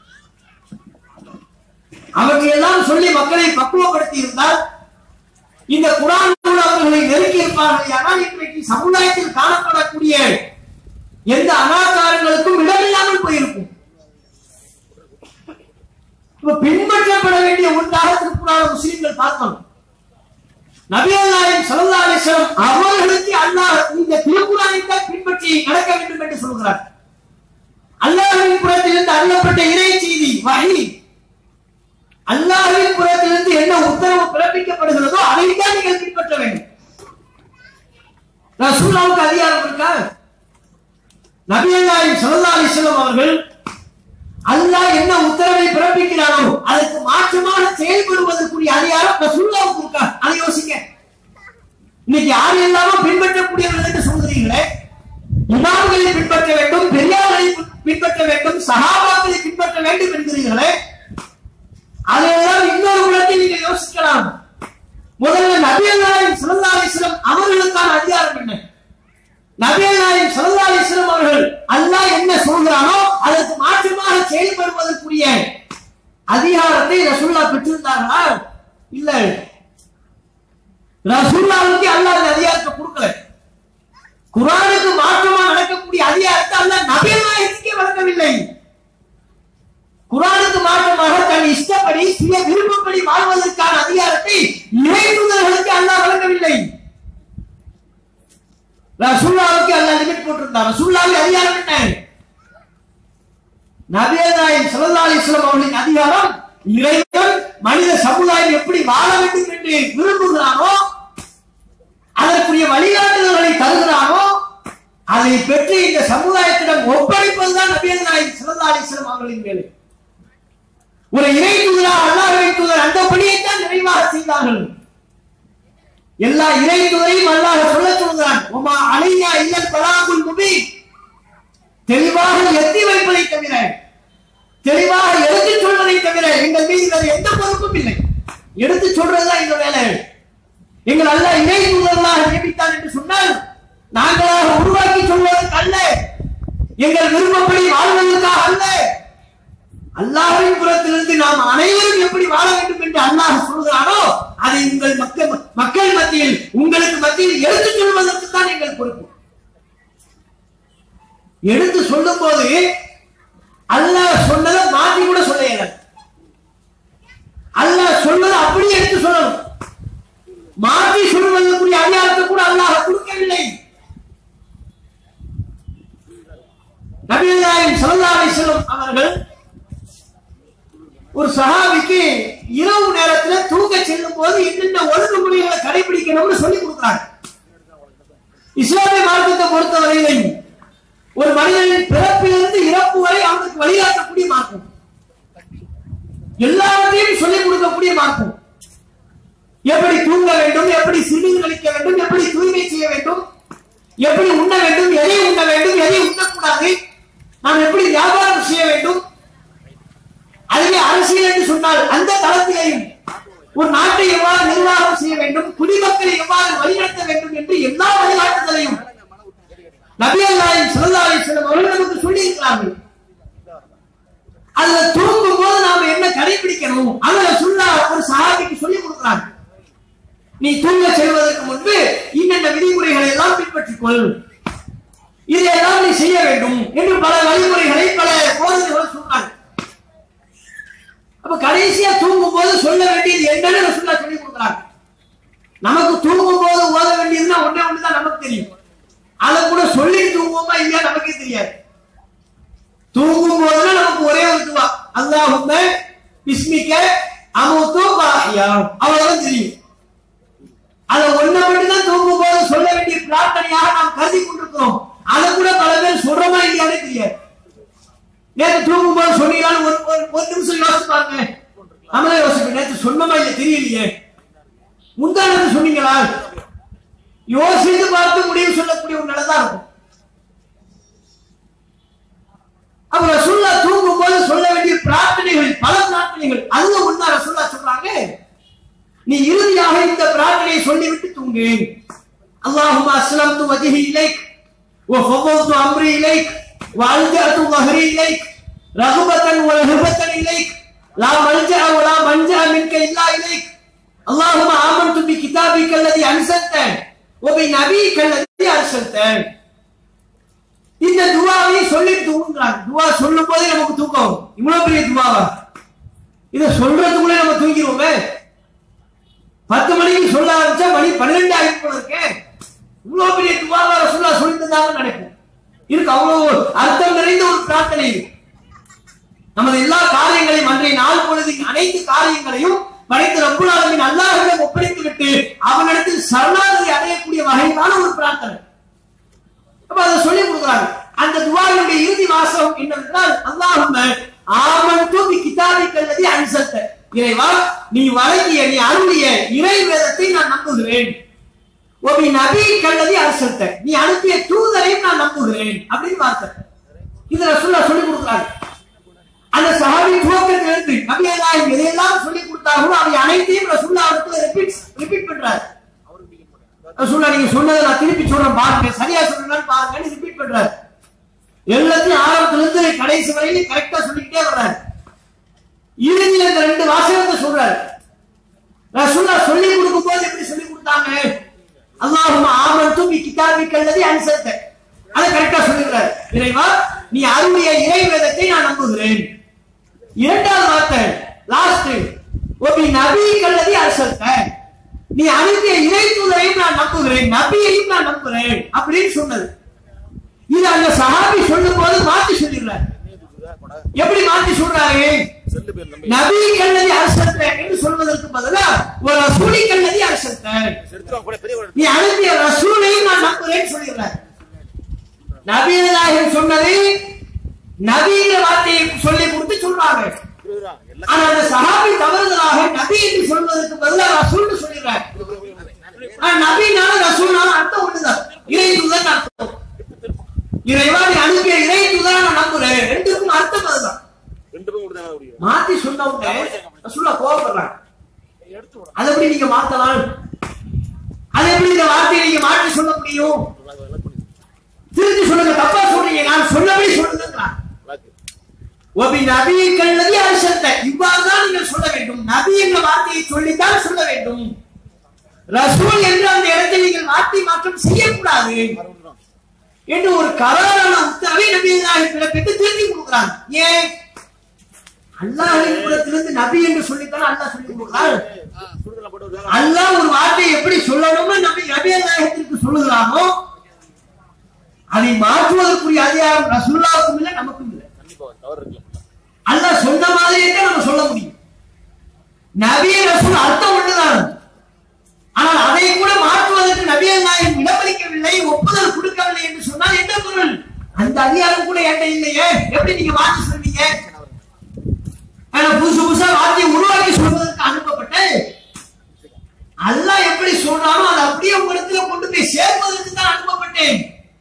அவற்றையெல்லாம் சொல்லி மக்களை பக்குவப்படுத்தி இருந்தால் இந்த குரான் நூல் அவர்களை நெருக்கி இருப்பார்கள் ஆனால் இன்றைக்கு சமுதாயத்தில் காணப்படக்கூடிய எந்த அனாச்சாரங்களுக்கும் இடமில்லாமல் போயிருக்கும் இப்ப பின்பற்றப்பட வேண்டிய ஒன்றாக திருக்குறான முஸ்லிம்கள் பார்க்கணும் நபிகள் நாயகம் ஸல்லல்லாஹு அலைஹி வஸல்லம் அவர்களுக்கு அல்லாஹ் இந்த திருக்குறானை தான் பின்பற்றி நடக்க வேண்டும் என்று சொல்கிறார் அல்லாஹ்வின் புறத்திலிருந்து அருளப்பட்ட இறை செய்தி வஹி அல்லாஹ்வின் புறத்திலிருந்து என்ன உத்தரவு பிறப்பிக்கப்படுகிறதோ அதைத்தான் நீங்கள் பின்பற்ற வேண்டும் ரசூலுல்லாவுக்கு அதிகாரம் இருக்கா நபிகள் நாயகம் ஸல்லல்லாஹு அலைஹி வஸல்லம் அவர்கள் அல்லாஹ் என்ன உத்தரவை பிறப்பிக்கிறானோ அதற்கு மாற்றமாக செயல்படுவதற்குரிய அதிகாரம் ரசூலுல்லாவுக்கு இருக்கா அதை யோசிங்க இன்னைக்கு யார் எல்லாமோ பின்பற்றக்கூடியவர்கள் என்று சொல்கிறீங்களே இமாம்களை பின்பற்ற வேண்டும் பெரியார்களை பின்பற்ற வேண்டும் சஹாபாக்களை பின்பற்ற வேண்டும் என்கிறீர்களே அதையெல்லாம் இன்னொரு குலத்தில் நீங்க யோசிக்கலாம் முதல்ல நபிகள் நாயகம் ஸல்லல்லாஹு அலைஹி வஸல்லம் அவர்களுக்கான அதிகாரம் என்ன நபிகள் நாயகம் ஸல்லல்லாஹு அலைஹி வஸல்லம் அவர்கள் அல்லாஹ் என்ன சொல்கிறானோ அதற்கு மாற்றமாக செயல்படுவதற்குரிய அதிகாரத்தை ரசூல்லா பெற்றிருந்தார்களா இல்ல ரசூல்லாவுக்கு அல்லாஹ் அந்த அதிகாரத்தை கொடுக்கல குரானுக்கு மாற்றமா நடக்கக்கூடிய அதிகாரத்தை அல்லாஹ் நபிகள் நாயகத்துக்கே வழங்கவில்லை குரானுக்கு மாற்றமாக தன் இஷ்டப்படி சுய விருப்பப்படி வாழ்வதற்கான அதிகாரத்தை இறைத்துதர்களுக்கு அல்லாஹ் வழங்கவில்லை ரசூல்லாவுக்கு அல்லாஹ் லிமிட் போட்டிருந்தார் ரசூல்லாவுக்கு அதிகாரம் என்ன நபிகள் நாயகம் ஸல்லல்லாஹு அலைஹி வஸல்லம் அவர்களின் அதிகாரம் இறைவன் மனித சமுதாயம் எப்படி வாழ வேண்டும் என்று விரும்புகிறானோ அதற்குரிய வழிகாட்டுதல்களை தருகிறானோ அதை பெற்று இந்த சமுதாயத்திடம் ஒப்படைப்பதுதான் நபிகள் நாயகம் ஸல்லல்லாஹு அலைஹி வஸல்லம் அவர்களின் வேலை ஒரு இறை தூதரா அல்லாஹ்வின் தூதர் அந்த பணியைத்தான் நிறைவாக செய்தார்கள் எல்லா இறை தூதரையும் அல்லாஹ் சொல்ல சொல்கிறான் உமா அலையா இல்லல் பலாகுல் முபீன் தெளிவாக எத்தி வைப்பதை தவிர தெளிவாக எடுத்து சொல்வதை தவிர எங்கள் மீது வேறு எந்த பொறுப்பும் இல்லை எடுத்து சொல்றதுதான் எங்க வேலை எங்கள் அல்ல இறை தூதர்களாக நியமித்தான் என்று சொன்னால் நாங்களாக உருவாக்கி சொல்வதற்கு அல்ல எங்கள் விருப்பப்படி வாழ்வதற்காக அல்ல அல்லாஹ்வின் புறத்திலிருந்து நாம் அனைவரும் எப்படி வாழ வேண்டும் என்று அல்லாஹ் சொல்கிறானோ அதை உங்கள் மக்கள் மக்கள் மத்தியில் உங்களுக்கு மத்தியில் எடுத்து சொல்வதற்கு தான் எங்கள் பொறுப்பு எடுத்து சொல்லும் போது அல்லாஹ் சொன்னதை மாற்றி கூட சொல்ல இயலாது அல்லாஹ் சொன்னதை அப்படியே எடுத்து சொல்லணும் மாற்றி சொல்வதற்குரிய அதிகாரத்தை கூட அல்லாஹ் கொடுக்கவில்லை நபிகளாயின் ஸல்லல்லாஹு அலைஹி வஸல்லம் அவர்கள் ஒரு சஹாபிக்கு இரவு நேரத்துல தூங்க செல்லும் போது என்னென்ன ஒழுங்குமுறைகளை கடைபிடிக்கணும்னு சொல்லி கொடுக்குறாங்க இஸ்லாமிய மார்க்கத்தை பொறுத்தவரையிலையும் ஒரு மனிதனின் பிறப்பிலிருந்து இறப்பு வரை அவனுக்கு வழிகாட்டக்கூடிய மார்க்கம் எல்லாவற்றையும் சொல்லிக் கொடுக்கக்கூடிய மார்க்கம் எப்படி தூங்க வேண்டும் எப்படி சிறுநீர் கழிக்க வேண்டும் எப்படி தூய்மை செய்ய வேண்டும் எப்படி உண்ண வேண்டும் எதை உண்ண வேண்டும் எதை உண்ணக்கூடாது நாம் எப்படி வியாபாரம் செய்ய வேண்டும் அதுவே அரசியல் என்று சொன்னால் அந்த தளத்திலேயும் ஒரு நாட்டை எவ்வாறு நிர்வாகம் செய்ய வேண்டும் குடிமக்களை எவ்வாறு வழிநடத்த வேண்டும் என்று எல்லா வழிகாட்டுதலையும் நபிகள் நாயகம் ஸல்லல்லாஹு அலைஹி வஸல்லம் அவர்கள் நமக்கு சொல்லி இருக்கிறார்கள் அதுல தூங்கும் போது நாம என்ன கடைபிடிக்கணும் அதுல சுல்லா ஒரு சஹாபிக்கு சொல்லி கொடுக்கிறாங்க நீ தூங்க செல்வதற்கு முன்பு இன்னென்ன விதிமுறைகளை எல்லாம் பின்பற்றிக் கொள் இதையெல்லாம் நீ செய்ய வேண்டும் என்று பல வழிமுறைகளை பல போதனைகளை சொல்றாங்க அப்ப கடைசியா தூங்கும் போது சொல்ல வேண்டியது என்னன்னு சொல்ல சொல்லி கொடுக்குறாங்க நமக்கு தூங்கும் போது ஓத வேண்டியதுன்னா ஒண்ணே ஒண்ணுதான் நமக்கு தெரியும் அதை கூட சொல்லி தூங்குவோமா இல்லையா நமக்கே தெரியாது தூங்கும் போதுனா நமக்கு ஒரே ஒரு துவா அல்லாஹும்ம பிஸ்மிக்க அமுத்து பாஹியா அவ்வளவுதான் தெரியும் அதை ஒண்ணு மட்டும் தான் தூங்கும் போது சொல்ல வேண்டிய பிரார்த்தனையாக நாம் கருதி கொண்டிருக்கிறோம் அதை கூட பல பேர் சொல்றோமா இல்லையானே தெரியாது நேற்று தூங்கும் போது சொன்னீங்களான்னு ஒரு ஒரு ஒரு நிமிஷம் யோசிச்சு பாருங்க நம்மளே யோசிப்போம் நேற்று சொன்னமா இல்ல தெரியலையே முந்தானது சொன்னீங்களா யோசித்து பார்த்து முடிவு சொல்லக்கூடிய ஒரு நிலை தான் இருக்கும் அப்ப ரசுல்லா தூங்கும் போது சொல்ல வேண்டிய பிரார்த்தனைகள் பல பிரார்த்தனைகள் அதுல ஒன்னா ரசுல்லா சொல்றாங்க நீ இறுதியாக இந்த பிரார்த்தனையை சொல்லிவிட்டு தூங்கு அல்லாஹும் அஸ்லம்து வஜஹி இலைக் وفوضت امري اليك والجأت ظهري اليك رغبة ورهبة اليك لا ملجأ ولا منجأ منك الا اليك اللهم آمنت بكتابك الذي انزلته وبنبيك الذي ارسلته இந்த துவாவை சொல்லி தூங்குறாங்க துவா சொல்லும் போதே நமக்கு தூக்கம் வரும். இவ்வளவு பெரிய துவாவா இத சொல்றதுக்குள்ளே நம்ம தூங்கிடுவோமே பத்து மணிக்கு சொல்ல ஆரம்பிச்சா மணி பன்னிரெண்டு ஆகி போல இருக்கே இவ்வளவு பெரிய துவாவா ரசூல்லா சொல்லி தந்தாங்க நினைக்கும் இருக்கு அவ்வளவு அர்த்தம் நிறைந்த ஒரு பிரார்த்தனை இது நமது எல்லா காரியங்களையும் அன்றைய நாள் பொழுதின் அனைத்து காரியங்களையும் படைத்த ரப்புல் ஆலமீன் அல்லாஹ்விடம் ஒப்படைத்து விட்டு அவனிடத்தில் சரணாகதி அடையக்கூடிய வகையிலான ஒரு பிரார்த்தனை அப்ப அதை சொல்லி கொடுக்குறாங்க அந்த துவாவினுடைய இறுதி வாசகம் என்னவென்றால் அல்லாஹும்ம ஆமன்து பி கிதாபிக்கல்லதி அன்சல்த இறைவா நீ வழங்கிய நீ அருளிய இறை வேதத்தை நான் நம்புகிறேன் ஒபி நபி கல்லதி அரசல்த நீ அனுப்பிய தூதரையும் நான் நம்புகிறேன் அப்படின்னு வார்த்தை இது ரசூல்லா சொல்லி கொடுக்குறாங்க அந்த சஹாபி துவக்கத்திலிருந்து நபி நாயகம் எதையெல்லாம் சொல்லி கொடுத்தார்களோ அவை அனைத்தையும் ரசூல்லா அவருக்கு ரிப்பீட் ரிப்பீட் பண்றாரு ரசூல்லா நீங்க சொன்னதை நான் திருப்பி சொல்றேன் பாருங்க சரியா சொல்றேன்னு பாருங்கன்னு ரிப்பீட் பண்றாரு எல்லாத்தையும் ஆரம்பத்துல இருந்து கடைசி வரையிலும் கரெக்டா சொல்லிக்கிட்டே வர்றாரு இறுதியில் இந்த ரெண்டு வாசகத்தை சொல்றாரு ரசூல்லா சொல்லி கொடுக்கும் போது எப்படி சொல்லி கொடுத்தாங்க அல்லாஹும் ஆமன்தும் இக்கிதாபி கல்லதி அன்சத்த அதை கரெக்டா சொல்லுகிறார் இறைவா நீ அருளிய இறை வேதத்தை நான் நம்புகிறேன் இரண்டாவது வார்த்தை லாஸ்ட் ஒபி நபி கல்லதி அன்சத்த நீ அனுப்பிய இறை தூதரையும் நான் நம்புகிறேன் நபியையும் நான் நம்புகிறேன் அப்படின்னு சொன்னது இது அந்த சஹாபி சொல்லும் போது மாத்தி சொல்லிடுறாரு எப்படி மாத்தி சொல்றாரு செல்லு பேர் நம்பி நபி கல்லதி அரசத்த என்று சொல்வதற்கு பதிலா ஒரு ரசூலி கல்லதி அரசத்த எடுத்துருவாங்க கூட பெரிய ஒரு நீ அனுப்பிய ரசூலையும் நான் நம்புறேன்னு சொல்லிடுறார் நபியநாயகன் சொன்னது நபிங்கிற வார்த்தையை சொல்லி கொடுத்து சொல்றாங்க இருபது ரூபா எல்லாம் ஆனா அந்த சஹாபி தவறுதலாக நபி என்று சொல்வதற்கு பதிலா ரசூல்னு சொல்லிடுறார் ஆனா நபினாலும் ரசூல்னாலும் அர்த்தம் ஒண்ணுதான் இறை தூதன் அர்த்தம் இறைவா நீ அனுப்பிய இறை தூதன் நான் நம்புறேன் ரெண்டுக்கும் அர்த்தம் அதுதான் ரெண்டு பேரும் கொடுத்தாங்க முடியும் மாத்தி சொன்ன உடனே ரசூலா கோவப்படுறாங்க அதை எப்படி நீங்க மாத்தலாம் அதை எப்படி இந்த வார்த்தையை நீங்க மாற்றி சொல்ல முடியும் திருத்தி சொல்லுங்க தப்பா சொல்றீங்க நான் சொல்லவே சொல்லுங்கிறான் ஒபி நபி கல்லதி அரசத்த இவ்வாறு தான் நீங்கள் சொல்ல வேண்டும் நபி என்ற வார்த்தையை சொல்லித்தான் சொல்ல வேண்டும் ரசூல் என்று அந்த இடத்தில் நீங்கள் மாற்றி மாற்றம் செய்யக்கூடாது என்று ஒரு கராரான உத்தரவை நபி பிறப்பிட்டு திருத்தி கொடுக்கிறாங்க ஏன் அல்லாஹின் புறத்திலிருந்து நபி என்று சொல்லித்தான் அல்லாஹ் சொல்லி கொடுக்கிறார் சுடுதல போட்டு வருவாங்க அல்லாஹ் ஒரு வார்த்தையை எப்படி சொல்லணும்னு நபி நபி நாயகத்திற்கு சொல்லுகிறானோ அதை மாற்றுவதற்குரிய அதிகாரம் ரசூல்லாவுக்கும் இல்லை நமக்கும் இல்லை கண்டிப்பா தவறு இருக்குல்ல அல்லாஹ் சொன்ன மாதிரியே தான் நம்ம சொல்ல முடியும் நபிய ரசூல் அர்த்தம் ஒன்றுதான் ஆனால் அதை கூட மாற்றுவதற்கு நபியல் நாயகம் இடமளிக்கவில்லை ஒப்புதல் கொடுக்கவில்லை என்று சொன்னால் என்ன பொருள் அந்த அதிகாரம் கூட என்கிட்ட இல்லையே எப்படி நீங்க மாற்றி சொல்றீங்க ஆனா புதுசு புதுசா வார்த்தையை உருவாக்கி சொல்வதற்கு அனுப்பப்பட்டேன் அல்லாஹ் எப்படி சொல்றானோ அதை அப்படியே உங்களிடத்துல கொண்டு போய் சேர்ப்பதற்கு தான் அனுப்பப்பட்டேன்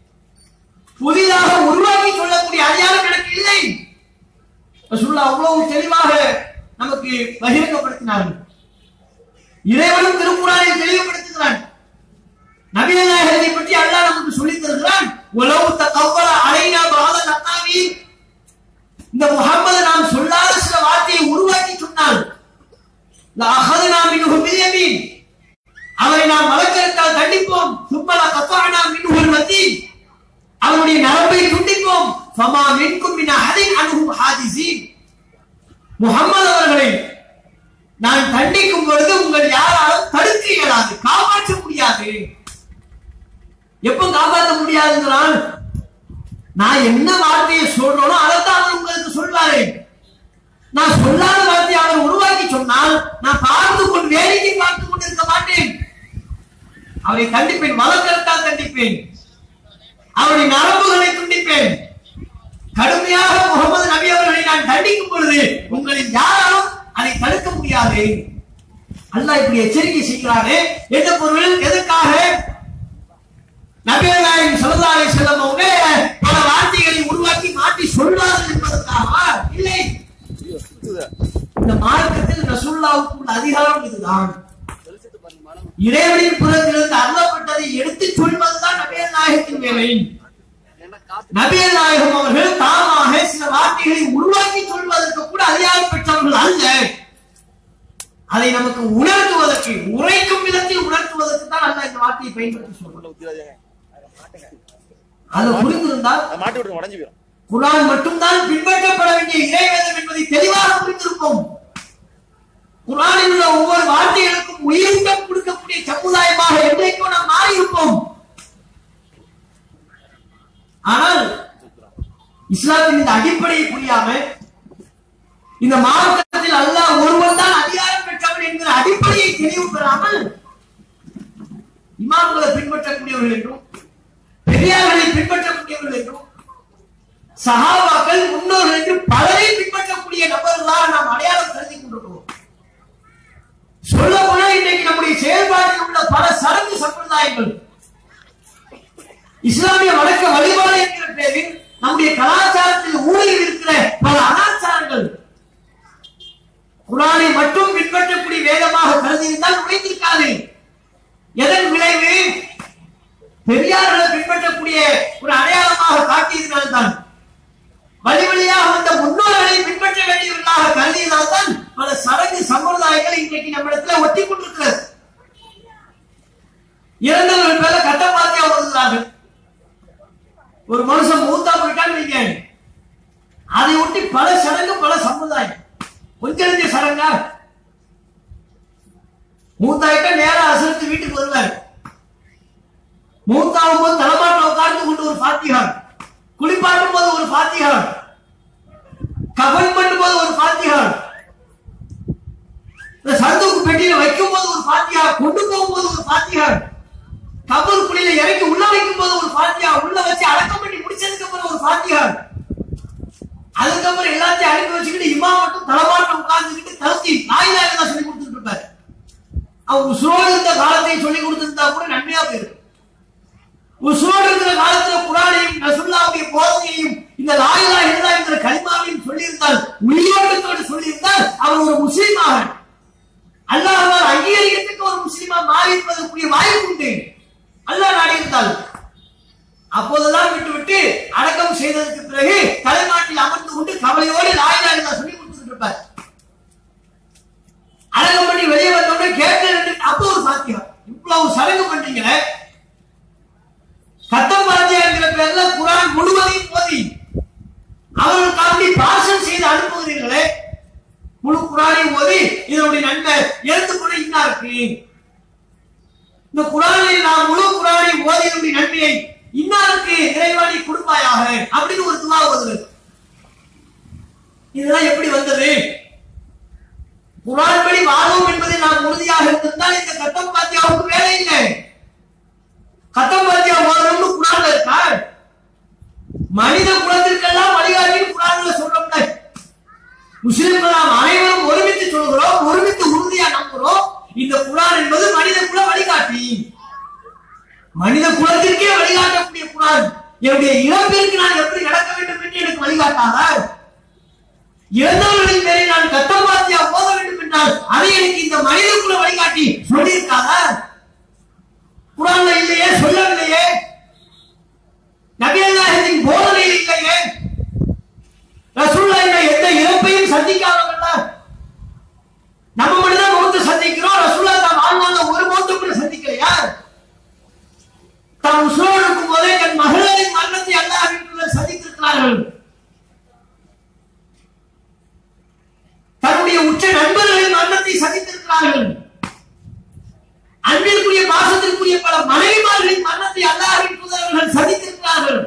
புதிதாக உருவாக்கி சொல்லக்கூடிய அதிகாரம் எனக்கு இல்லை ரசூலுல்லாஹ் அவ்வளவு தெளிவாக நமக்கு பகிரங்கப்படுத்தினார்கள் இறைவனும் திருக்குறானில் தெளிவுபடுத்துகிறான் நபிகள் நாயகத்தை பற்றி அல்லாஹ் நமக்கு சொல்லித் தருகிறான் உலவு தக்கவல அலைனா பாத நத்தாவி இந்த முகம்மது நாம் சொல்லாத சில வார்த்தையை உருவாக்கி சொன்னால் அகதுனா மின்ஹு பில்யமீன் அவரை நாம் வழக்கெடுத்தால் தண்டிப்போம் சும்மல கத்தானா மின்ஹு மத்தி அவருடைய நரம்பை துண்டிப்போம் ஃபமா மின்கும் மின் அஹதின் அன்ஹு ஹாதிஸீன் முகம்மது அவர்களை நான் தண்டிக்கும் பொழுது உங்கள் யாராலும் தடுக்க இயலாது காப்பாற்ற முடியாது எப்ப காப்பாற்ற முடியாதுங்கிறான் நான் என்ன வார்த்தையை சொல்றோனோ அதைத்தான் அவர் உங்களுக்கு சொல்றாரு நான் சொல்லாத வார்த்தையை அவர் உருவாக்கி சொன்னால் நான் பார்த்து கொண்டு வேடிக்கை பார்த்து கொண்டு இருக்க மாட்டேன் அவரை கண்டிப்பேன் வழக்கெடுத்தால் கண்டிப்பேன் அவருடைய நரம்புகளை துண்டிப்பேன் கடுமையாக முகமது நபி அவர்களை நான் தண்டிக்கும் பொழுது உங்களில் யாராலும் அதை தடுக்க முடியாது அல்லாஹ் இப்படி எச்சரிக்கை செய்கிறாரே எந்த பொருள் எதற்காக நபிகள் நாயகம் ஸல்லல்லாஹு அலைஹி வஸல்லம் அவங்க பல வார்த்தைகளை உருவாக்கி மாற்றி சொல்வார்கள் என்பதற்காக இல்லை ஐயோ சுத்துதா இந்த மார்க்கத்தில் ரசூலுல்லாவுக்கு உள்ள அதிகாரம் இதுதான் இறைவனின் புறத்திலிருந்து அருளப்பட்டதை எடுத்துச் சொல்வதுதான் நபிகள் நாயகத்தின் வேலை நபிகள் நாயகம் அவர்கள் தாமாக சில வார்த்தைகளை உருவாக்கி சொல்வதற்கு கூட அதிகாரம் பெற்றவர்கள் அல்ல அதை நமக்கு உணர்த்துவதற்கு உரைக்கும் விதத்தில் உணர்த்துவதற்கு தான் அல்ல இந்த வார்த்தையை பயன்படுத்தி சொல்றோம் உள்ள ஊத்திராதீங்க அதை புரிந்திருந்தால் அதை மாட்டி விட்டு உடஞ்சு போயிடும் குரான் மட்டும்தான் பின்பற்றப்பட வேண்டிய இறைவேதம் என்பதை தெளிவாக புரிந்திருப்போம் குரானில் உள்ள ஒவ்வொரு வார்த்தைகளுக்கும் உயிரிட்டம் கொடுக்கக்கூடிய சமுதாயமாக என்றைக்கும் நாம் மாறி இருப்போம் ஆனால் இஸ்லாத்தின் இந்த அடிப்படையை புரியாம இந்த மார்க்கத்தில் அல்லாஹ் ஒருவன் தான் அதிகாரம் பெற்றவன் என்கிற அடிப்படையை தெளிவு பெறாமல் இமாம்களை பின்பற்றக்கூடியவர்கள் என்றும் பெரியார்களை பின்பற்றக்கூடியவர்கள் என்றும் சஹாபாக்கள் முன்னோர்கள் என்று பலரை பின்பற்றக்கூடிய நபர்களாக நாம் அடையாளம் கருதி கொண்டிருக்கிறோம் சொல்ல போனா இன்றைக்கு நம்முடைய செயல்பாட்டில் உள்ள பல சடங்கு சம்பிரதாயங்கள் இஸ்லாமிய வழக்க வழிபாடு என்கிற பேரில் நம்முடைய கலாச்சாரத்தில் ஊழல் இருக்கிற பல அனாச்சாரங்கள் குரானை மட்டும் பின்பற்றக்கூடிய வேதமாக கருதியிருந்தால் நுழைந்திருக்காது எதன் விளைவு பெரியார்களை பின்பற்றக்கூடிய ஒரு அடையாளமாக காட்டியதினால்தான் வழி வழியாக வந்த முன்னோர்களை பின்பற்ற வேண்டியவர்களாக கருதியதால் தான் ஒரு மனுஷன் மூத்தா போயிட்டான்னு வைங்க அதை ஒட்டி பல சடங்கு பல சமுதாயம் கொஞ்சம் நெஞ்ச சடங்கா மூத்தாயிட்டா நேரா அசரத்து வீட்டுக்கு வருவார் மூத்தாவும் போது தலைமாட்டில் உட்கார்ந்து கொண்டு ஒரு பாத்திகார் குளிப்பாட்டும் போது ஒரு பாத்திகார் கபன் பண்ணும் போது ஒரு பாத்திகார் இந்த சந்தூக்கு பெட்டியில வைக்கும் போது ஒரு பாத்தியா கொண்டு போகும்போது ஒரு பாத்தியா கபர் குழியில இறக்கி உள்ள வைக்கும் போது ஒரு பாத்தியா உள்ள வச்சு அடக்கம் பண்ணி முடிச்சதுக்கு அப்புறம் ஒரு பாத்தியா அதுக்கப்புறம் எல்லாத்தையும் அனுப்பி வச்சுக்கிட்டு இமா மட்டும் தலைமாட்டம் உட்கார்ந்துக்கிட்டு தலத்தி நாயிலாக தான் சொல்லி கொடுத்துட்டு இருப்பாரு அவன் உசுரோடு இருந்த காலத்தை சொல்லி கொடுத்திருந்தா கூட நன்மையா போயிடும் உசுரோடு இருக்கிற காலத்துல குரானையும் ரசுல்லாவுடைய போதனையும் இந்த லாயிலா இருந்தா என்கிற கலிமாவையும் சொல்லியிருந்தால் உயிரோட்டத்தோடு சொல்லியிருந்தால் அவர் ஒரு முஸ்லீமாக அல்லாஹால் அங்கீகரிக்கத்தக்க ஒரு முஸ்லீமா மாறி இருப்பதற்குரிய வாய்ப்பு உண்டு அல்லாஹ் நாடி இருந்தால் அப்போதெல்லாம் விட்டு விட்டு அடக்கம் செய்ததற்கு பிறகு தலைமாட்டில் அமர்ந்து கொண்டு கவலையோடு லாயிலா இருந்தா சொல்லி கொடுத்துட்டு இருப்பார் அடக்கம் பண்ணி வெளியே வந்தோடனே கேட்டு ரெண்டு அப்போ ஒரு சாத்தியம் இவ்வளவு சடங்கு பண்றீங்களே சத்தம் பாத்தியாங்கிற பேர்ல குரான் முழுவதையும் போதி அவர்களுக்காண்டி பார்சல் செய்து அனுப்புகிறீர்களே முழு குரானையும் ஓதி இதனுடைய நன்மை எழுத்து கூட இன்னா இருக்கு இந்த குரானில் நாம் முழு குரானை ஓதியனுடைய நன்மையை இன்னாருக்கு இறைவாணி கொடுப்பாயாக அப்படின்னு ஒரு துவா ஓதுறது இதெல்லாம் எப்படி வந்தது குரான் படி வாழ்வோம் என்பதை நாம் உறுதியாக இருந்திருந்தால் இந்த கத்தம் பாத்தியாவுக்கு வேலை இல்லை கத்தம் பாத்தியா ஓதணும்னு குரான்ல இருக்கா மனித குலத்திற்கெல்லாம் வழிகாட்டி குரான்ல சொல்றோம்ல முஸ்லிம்கள் நாம் அனைவரும் ஒருமித்து சொல்கிறோம் ஒருமித்து உறுதியா நம்புறோம் இந்த குரான் என்பது மனித குல வழிகாட்டி மனித குலத்திற்கே வழிகாட்டக்கூடிய குரான் என்னுடைய இறப்பிற்கு நான் எப்படி நடக்க வேண்டும் என்று எனக்கு வழிகாட்டாதா இறந்தவர்களின் பேரை நான் கத்தம் பாத்தியா ஓத வேண்டும் என்றால் அதை எனக்கு இந்த மனித குல வழிகாட்டி சொல்லியிருக்காதா குரான்ல இல்லையே சொல்லவில்லையே நபியல்லாஹின் போதனையில் இல்லையே ரசூல்லா என்ன எந்த இறப்பையும் சந்திக்காதவங்க நம்ம மட்டும் தான் மௌத்த சந்திக்கிறோம் ரசூல்லா தான் வாழ்நாள்ல ஒரு மௌத்த கூட சந்திக்கலையா தான் உசுரோடு இருக்கும் போதே தன் மகளிரின் மரணத்தை அல்லாஹ் சந்தித்திருக்கிறார்கள் தன்னுடைய உச்ச நண்பர்களின் மரணத்தை சந்தித்திருக்கிறார்கள் அன்பிற்குரிய பாசத்திற்குரிய பல மனைவிமார்களின் மரணத்தை அல்லாஹின் தூதர்கள் சந்தித்திருக்கிறார்கள்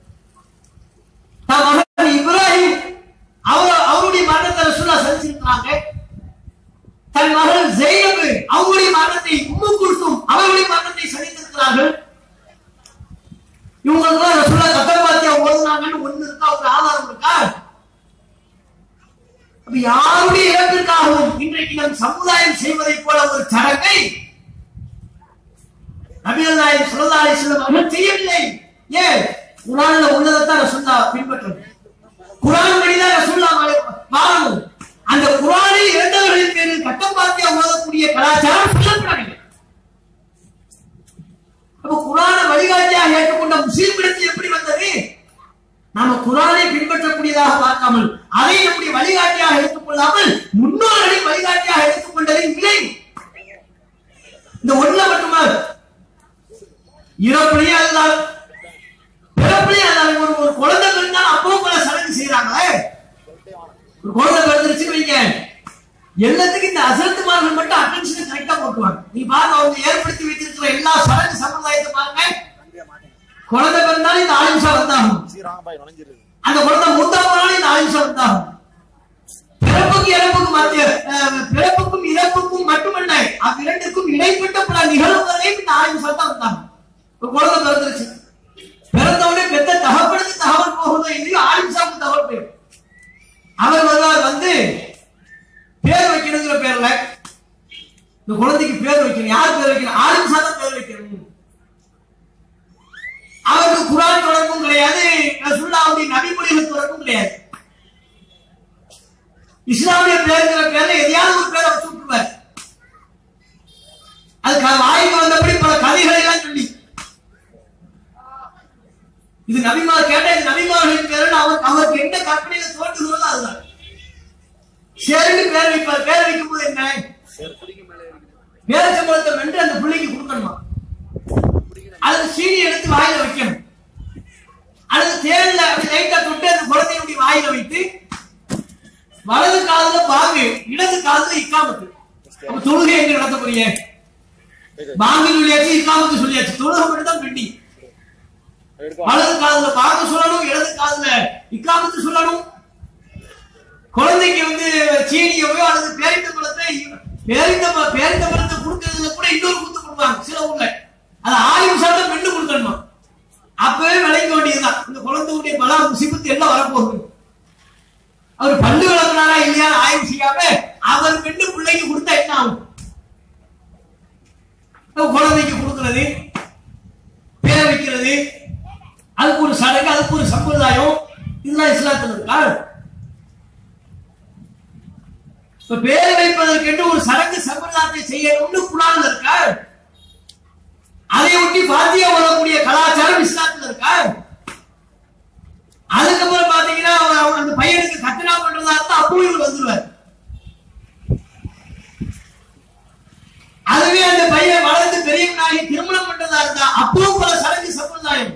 தன் மகன் இப்ராஹிம் அவர் அவருடைய மரணத்தை ரசூலா சந்திச்சிருக்கிறாங்க தன் மகள் ஜெயபு அவருடைய மரணத்தை உம்மு குல்சும் அவருடைய மரணத்தை சந்தித்திருக்கிறார்கள் இவங்களுக்கு ரசூலா கத்தபாத்தியா ஓதுனாங்கன்னு ஒண்ணு இருக்கா ஒரு ஆதாரம் இருக்கா அப்ப யாருடைய இழப்பிற்காகவும் இன்றைக்கு நம் சமுதாயம் செய்வதை போல ஒரு சடங்கை நபிகள் நாயகம் ஸல்லல்லாஹு அலைஹி வஸல்லம் அவர்கள் செய்யவில்லை ஏன் குரான்ல உள்ளதைத்தான் ரசூல்லா பின்பற்றணும் குரான் படிதான் ரசூல்லா வாழ- வாழணும் அந்த குரானில் இறந்தவர்களின் பேரில் கட்டம் பாத்தியா ஓதக்கூடிய கலாச்சாரம் சொல்லப்படவில்லை அப்ப குரான வழிகாட்டியாக ஏற்றுக்கொண்ட முஸ்லீம் இடத்தில் எப்படி வந்தது நாம குரானை பின்பற்றக்கூடியதாக பார்க்காமல் அதை நம்முடைய வழிகாட்டியாக எடுத்துக்கொள்ளாமல் முன்னோர்களின் வழிகாட்டியாக எடுத்துக்கொண்டதை இல்லை இந்த ஒண்ணுல மட்டுமா இறப்புலயே அதுதான் பிறப்புலயே அதுதான் ஒரு ஒரு குழந்தை பிறந்தா அப்பவும் பல சடங்கு செய்யறாங்களே ஒரு குழந்தை பிறந்துருச்சுன்னு வைங்க எல்லாத்துக்கும் இந்த அசரத்துமார்கள் மட்டும் அட்டென்ஷன் கரெக்டா போட்டுவாங்க நீ பாருங்க அவங்க ஏற்படுத்தி வைத்திருக்கிற எல்லா சடங்கு சம்பிரதாயத்தை பாருங்க குழந்தை பிறந்தாலும் இந்த ஆயுஷா வந்தாகும் சீராங்க பாய் நுழைஞ்சிருது அந்த குழந்தை மூத்தா போனாலும் இந்த ஆயுஷா வந்தாகும் பிறப்புக்கு இறப்புக்கும் மத்திய அஹ், பிறப்புக்கும் இறப்புக்கும் மட்டுமல்ல அவ்விரண்டுக்கும் இடைப்பட்ட பல நிகழ்வுகளையும் இந்த ஆயுஷா தான் வந்தாங்க ஒரு குழந்தை பிறந்துருச்சு பிறந்த உடனே பெத்த தகப்பனுக்கு தகவல் போகுதோ இல்லையோ ஆயுஷாவுக்கு தகவல் போயிடும் அவர் வருவார் வந்து பேர் வைக்கணுங்கிற பேர்ல இந்த குழந்தைக்கு பேர் வைக்கணும் யார் பேர் வைக்கணும் ஆலிம்சா தான் பேர் வைக்கணும் அவருக்கு குரான் தொடர்பும் கிடையாது ரசூல்லாவுடைய நபிமொழிகள் தொடர்பும் கிடையாது இஸ்லாமிய பேருங்கிற பேர்ல எதையாவது ஒரு பேரை வச்சு விட்டுருவார் அது க- வாய்க்கு வந்தபடி பல கதைகளை எல்லாம் சொல்லி இது நபிமார் கேட்ட இது நபிமார்களின் பேரு அவர் அவருக்கு எந்த கற்பனையில தோன்றுகிறதோ அதுதான் சரின்னு பேர் வைப்பார் பேர் வைக்கும் போது என்ன சரி குடிக்க மேலே இருக்குது பேரச்சம்பளத்தை வென்று அந்த பிள்ளைக்கு கொடுக்கணுமா அதுக்கு சீனி எடுத்து வாயில வைக்கணும் அல்லது தேர்ல அப்படி லைட்டா தொட்டு அந்த குழந்தையுடைய வாயில வைத்து வலது காதுல பாங்கு இடது காதுல இக்காமத்து அப்ப தொழுகை எங்க நடத்த போறீங்க பாங்கு சொல்லியாச்சு இக்காமத்து சொல்லியாச்சு தொழுகை மட்டும் தான் பெண்டி வலது காதுல பாங்கு சொல்லணும் இடது காதுல இக்காமத்து சொல்லணும் குழந்தைக்கு வந்து சீனியவோ அல்லது பேரித்த பழத்தை பேரித்த ப- பேரித்த பழத்தை கொடுக்கறதுல கூட இன்னொரு குத்து கொடுப்பாங்க சில ஊர்ல அது ஆய்வு சாப்பிட்ட பெண்ணு கொடுக்கணுமா அப்பவே விளைக்க வேண்டியதுதான் இந்த குழந்தையுடைய பல முசிபத்து எல்லாம் வரப்போகுது அவர் பல்லு விளக்குனாரா இல்லையா ஆய்வு செய்யாம அவர் பெண்ணு பிள்ளைக்கு கொடுத்தா என்ன ஆகும் அப்ப குழந்தைக்கு கொடுக்கிறது பேர் வைக்கிறது அதுக்கு ஒரு சடங்கு அதுக்கு ஒரு சம்பிரதாயம் இதெல்லாம் இஸ்லாத்துல இருக்கா இப்ப பேர் வைப்பதற்கென்று ஒரு சடங்கு சம்பிரதாயத்தை செய்யணும்னு குரான்ல இருக்கா அதை ஒட்டி பாத்தியா வரக்கூடிய கலாச்சாரம் இஸ்லாத்துல இருக்கா அதுக்கப்புறம் பாத்தீங்கன்னா அவன் அவன் அந்த பையனுக்கு கத்தனா பண்றதா இருந்தா அப்பவும் இவர் வந்துருவார் அதுவே அந்த பையன் வளர்ந்து பெரியவனாகி திருமணம் பண்றதா இருந்தா அப்பவும் பல சடங்கு சம்பிரதாயம்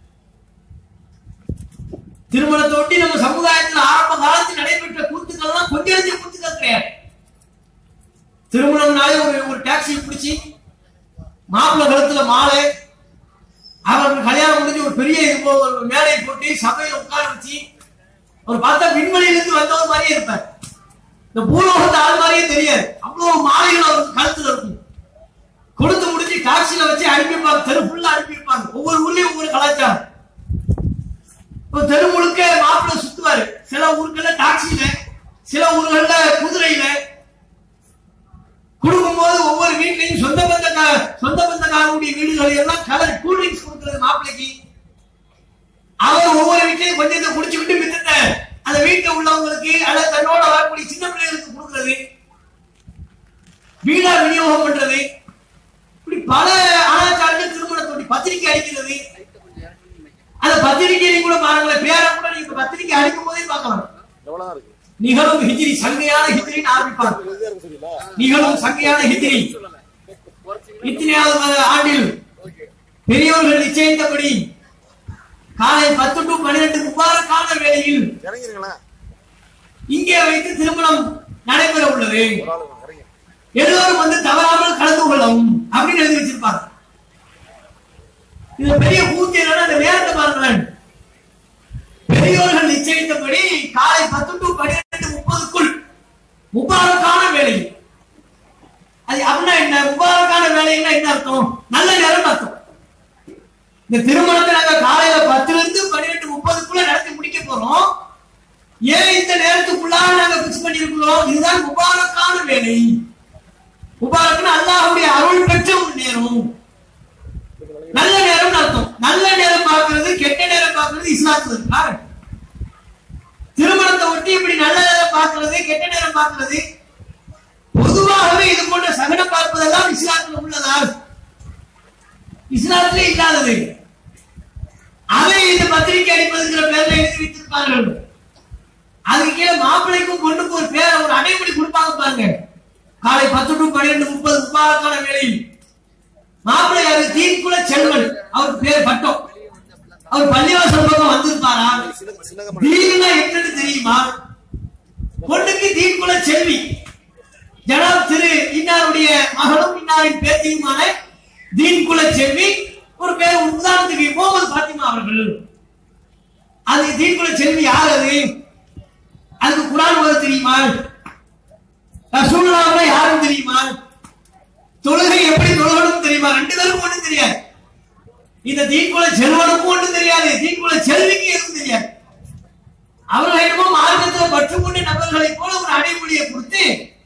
திருமணத்தை ஒட்டி நம்ம சமுதாயத்தில் ஆரம்ப காலத்தில் நடைபெற்ற கூத்துக்கள்லாம் கொஞ்சம் நெஞ்ச கூத்துக்கள் கிடையாது திருமணம்னாலே ஒரு ஒரு டாக்ஸி பிடிச்சி மாப்பிள்ளை கழுத்துல மாலை அவருக்கு கல்யாணம் முடிஞ்சு ஒரு பெரிய இது போ- ஒரு மேடை போட்டு சபையில உட்கார வச்சு அவர் பார்த்தா விண்வெளியிலிருந்து வந்தவர் மாதிரியே இருப்பார் இந்த பூலோகத்து ஆள் மாதிரியே தெரியாது அவ்வளவு மாலைகள் அவருக்கு கழுத்துல இருக்கும் கொடுத்து முடிஞ்சு டாக்ஸில வச்சு அனுப்பியிருப்பாங்க தெரு ஃபுல்லா அனுப்பியிருப்பாங்க ஒவ்வொரு ஊர்லயும் ஒவ்வொரு கலாச்சாரம் இப்போ தெரு முழுக்க மாப்பிள்ளை சுத்துவாரு சில ஊர்கள்ல டாக்ஸில சில ஊர்கள்ல குதிரையில கொடுக்கும்போது ஒவ்வொரு வீட்லயும் சொந்த பந்த சொந்த பந்தக்காரனுடைய வீடுகள் எல்லாம் கலர் கூல் ட்ரிங்க்ஸ் கொடுக்கிறது மாப்பிள்ளைக்கு அவர் ஒவ்வொரு வீட்லயும் கொஞ்சத்தை குடிச்சு விட்டு மித்தத்தை அந்த வீட்டுல உள்ளவங்களுக்கு அல்லது தன்னோட வரக்கூடிய சின்ன பிள்ளைகளுக்கு கொடுக்கிறது வீடா விநியோகம் பண்றது இப்படி பல ஆச்சாரங்கள் திருமணத்தோடி பத்திரிக்கை அடிக்கிறது அந்த பத்திரிகையை கூட பாருங்களேன் பேரை கூட நீங்க பத்திரிக்கை அடிக்கும் போதே பார்க்கலாம் எவ்வளவுதான் இருக்கு நிகழும் ஹிஜ்ரி சங்கையான ஹிஜ்ரின்னு ஆரம்பிப்பாங்க எழுதியா இருக்கு சரிங்களா நிகழும் சங்கையான ஹிஜ்ரி இத்தனையாவது ஆண்டில் பெரியவர்கள் நிச்சயித்தபடி காலை பத்து டு பன்னிரண்டு முபாரக்கான வேளையில் இறங்கிருங்களேன் இங்கே வைத்து திருமணம் நடைபெற உள்ளது ஒரு ஆளு இறங்கி எல்லோரும் வந்து தவறாமல் கலந்து கொள்ளவும் அப்படின்னு எழுதி வச்சிருப்பாங்க இது பெரிய கூத்து என்னன்னா அந்த நேரத்தை பாருங்களேன் பெரியோர்கள் நிச்சயித்தபடி காலை பத்து டு பன்னிரண்டு முப்பதுக்குள் முபாரக்கான வேலை அது அப்படின்னா என்ன முபாரக்கான வேலைன்னா என்ன அர்த்தம் நல்ல நேரம் அர்த்தம் இந்த திருமணத்தை நாங்க காலையில பத்துல இருந்து பன்னிரெண்டு முப்பதுக்குள்ள நடத்தி முடிக்க போறோம் ஏன் இந்த நேரத்துக்குள்ளாக நாங்க பிக்ஸ் பண்ணிருக்கிறோம் இதுதான் முபாரக்கான வேலை முபாரக்னு அல்லாஹ்வுடைய அருள் பெற்ற ஒரு நேரம் நல்ல நேரம் அர்த்தம் நல்ல நேரம் பார்க்கிறது கெட்ட நேரம் பார்க்கிறது இஸ்லாத்துல இருக்கா திருமணத்தை ஒட்டி இப்படி நல்ல நேரம் பார்க்கிறது கெட்ட நேரம் பார்க்கிறது பொதுவாகவே இது போன்ற சகனம் பார்ப்பதெல்லாம் இஸ்லாத்துல உள்ளதா இஸ்லாத்திலே இல்லாதது அதை இந்த பத்திரிகை அடிப்பதுங்கிற பேர்ல எழுதி வைத்திருப்பார்கள் அதுக்கு கீழே மாப்பிள்ளைக்கும் பொண்ணுக்கும் ஒரு பேர் ஒரு அடைமொழி கொடுப்பாங்க பாருங்க காலை பத்து டு பன்னிரெண்டு முப்பது முப்பாக்கான வேளையில் மாப்பிள்ளை யாரு தீக்குல செல்வன் அவருக்கு பேர் பட்டம் அவர் பள்ளிவாசல் பக்கம் வந்திருப்பாரா சின்ன சின்ன தீனா என்னன்னு தெரியுமா பொண்ணுக்கு தீக்குல செல்வி ஜனாப் திரு இன்னாருடைய மகளும் இன்னாரின் பேத்தியுமான தீன் குல செல்வி ஒரு பேர் ஒரு உதாரணத்துக்கு முகமது பாத்திமா அவர்கள் அது தீன் குல செல்வி யார் அது அதுக்கு குரான் ஓத தெரியுமா ரசூலுல்லாஹ்னா யாரும் தெரியுமா தொழுகை எப்படி தொழுகணும் தெரியுமா ரெண்டு பேருக்கும் ஒண்ணும் தெரியாது இந்த தீக்குல செல்வனுக்கும் ஒண்ணும் தெரியாது தீக்குல செல்விக்கு எதுவும் தெரியாது அவர்கள் என்னமோ மார்க்கத்தில் பற்றுக்கொண்ட நபர்களை போல ஒரு அடைமொழியை கொடுத்து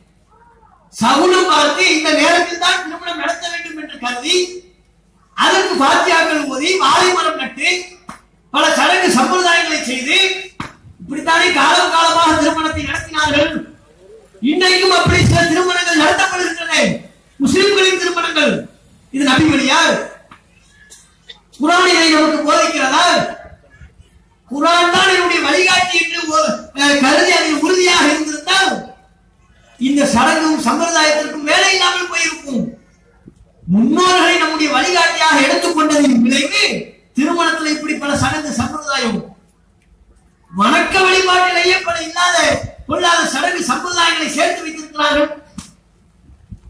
சகுனம் பார்த்து இந்த நேரத்தில் தான் திருமணம் நடத்த வேண்டும் என்று கருதி அதற்கு பாத்தியாக்கள் ஓதி வாழை மரம் நட்டு பல சடங்கு சம்பிரதாயங்களை செய்து இப்படித்தானே காலம் காலமாக திருமணத்தை நடத்தினார்கள் இன்றைக்கும் அப்படி சில திருமணங்கள் நடத்தப்படுகின்றன முஸ்லிம்களின் திருமணங்கள் இது நபி வழியா குரான் இதை நமக்கு போதிக்கிறதா குரான் தான் என்னுடைய வழிகாட்டி என்று ஒ- அஹ் கருதி அதில் உறுதியாக இருந்திருந்தால் இந்த சடங்கும் சம்பிரதாயத்திற்கும் வேலை இல்லாமல் போயிருக்கும் முன்னோர்களை நம்முடைய வழிகாட்டியாக எடுத்துக்கொண்டதின் விளைவு திருமணத்தில் இப்படி பல சடங்கு சம்பிரதாய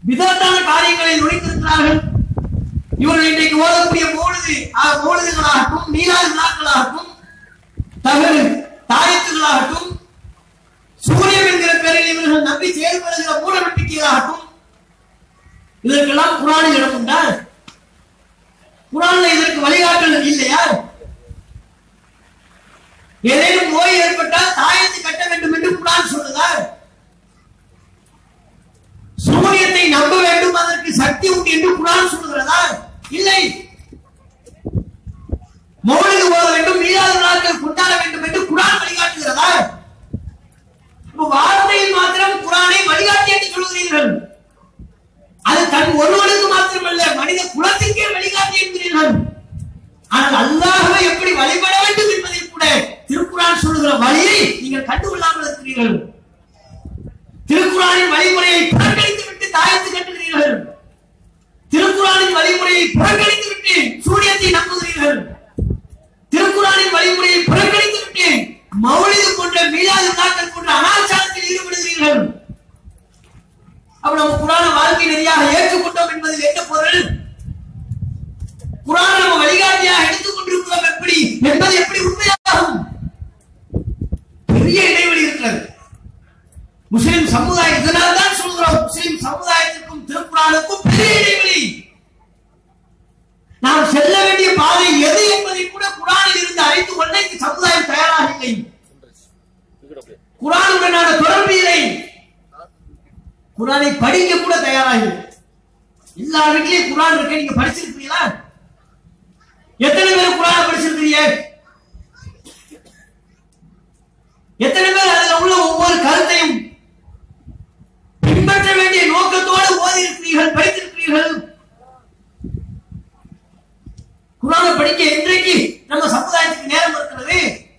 விதத்தான காரியங்களை நுழைந்திருக்கிறார்கள் இவர்கள் இன்றைக்கு ஓதக்கூடிய மோழுது மோழுதுகளாகட்டும் நீராது விழாக்களாகட்டும் தகடு தாயத்துகளாகட்டும் சூரியன் என்கிற பெயரில் இவர்கள் நம்பி செயல்படுகிற மூட நம்பிக்கைகளாகட்டும் இதற்கெல்லாம் குரானில் இடம் உண்டா குரான்ல இதற்கு வழிகாட்டல் இல்லையா ஏதேனும் நோய் ஏற்பட்டால் தாயத்தை கட்ட வேண்டும் என்று குரான் சொல்லுதா சூரியத்தை நம்ப வேண்டும் அதற்கு சக்தி உண்டு என்று குரான் சொல்லுகிறதா இல்லை மௌலிக ஓத வேண்டும் மீளாத நாட்கள் கொண்டாட வேண்டும் என்று குரான் வழிகாட்டுகிறதா இப்ப வார்த்தையில் மாத்திரம் குரானை வழிகாட்டி என்று சொல்கிறீர்கள் அது தன் ஒருவனுக்கு மாத்திரமல்ல மனித குலத்திற்கே வழிகாட்டி என்கிறீர்கள் ஆனால் அல்லாஹ்வை எப்படி வழிபட வேண்டும் என்பதை கூட திருக்குறான் சொல்லுகிற வழியை நீங்கள் கண்டுகொள்ளாமல் இருக்கிறீர்கள் திருக்குறானின் வழிமுறையை புறக்கணித்து விட்டு தாயத்து கட்டுகிறீர்கள் திருக்குறானின் வழிமுறையை புறக்கணித்து விட்டு சூரியத்தை நம்புகிறீர்கள் திருக்குறானின் வழிமுறையை புறக்கணித்து விட்டு மௌலிது போன்ற மீளாது நாட்கள் போன்ற அனாச்சாரத்தில் ஈடுபடுகிறீர்கள் அப்ப நம்ம குரான வாழ்க்கை நெறியாக ஏற்றுக்கொண்டோம் என்பதில் என்ன பொருள் குரான் நம்ம வழிகாட்டியாக எடுத்துக் கொண்டிருக்கிறோம் எப்படி என்பது எப்படி உண்மையாகும் பெரிய இடைவெளி இருக்கிறது முஸ்லிம் சமுதாயம் இதனால் தான் சொல்கிறோம் முஸ்லிம் சமுதாயத்திற்கும் திருக்குறானுக்கும் பெரிய இடைவெளி நாம் செல்ல வேண்டிய பாதை எது என்பதை கூட குரானில் இருந்து அறிந்து கொள்ள இந்த சமுதாயம் தயாராக இல்லை இங்கிட்டு அப்படியே. குரானுடனான தொடர்பு இல்லை குரானை படிக்க கூட தயாராக இல்லை எல்லா வீட்லயும் குரான் இருக்கு நீங்க படிச்சிருக்கீங்களா எத்தனை பேர் குரானை படிச்சிருக்கீங்க எத்தனை பேர் அதுல உள்ள ஒவ்வொரு கருத்தையும் பின்பற்ற வேண்டிய நோக்கத்தோடு ஓதி இருக்கிறீர்கள் படித்திருக்கிறீர்கள் குரானை படிக்க இன்றைக்கு நம்ம சமுதாயத்துக்கு நேரம் இருக்கிறது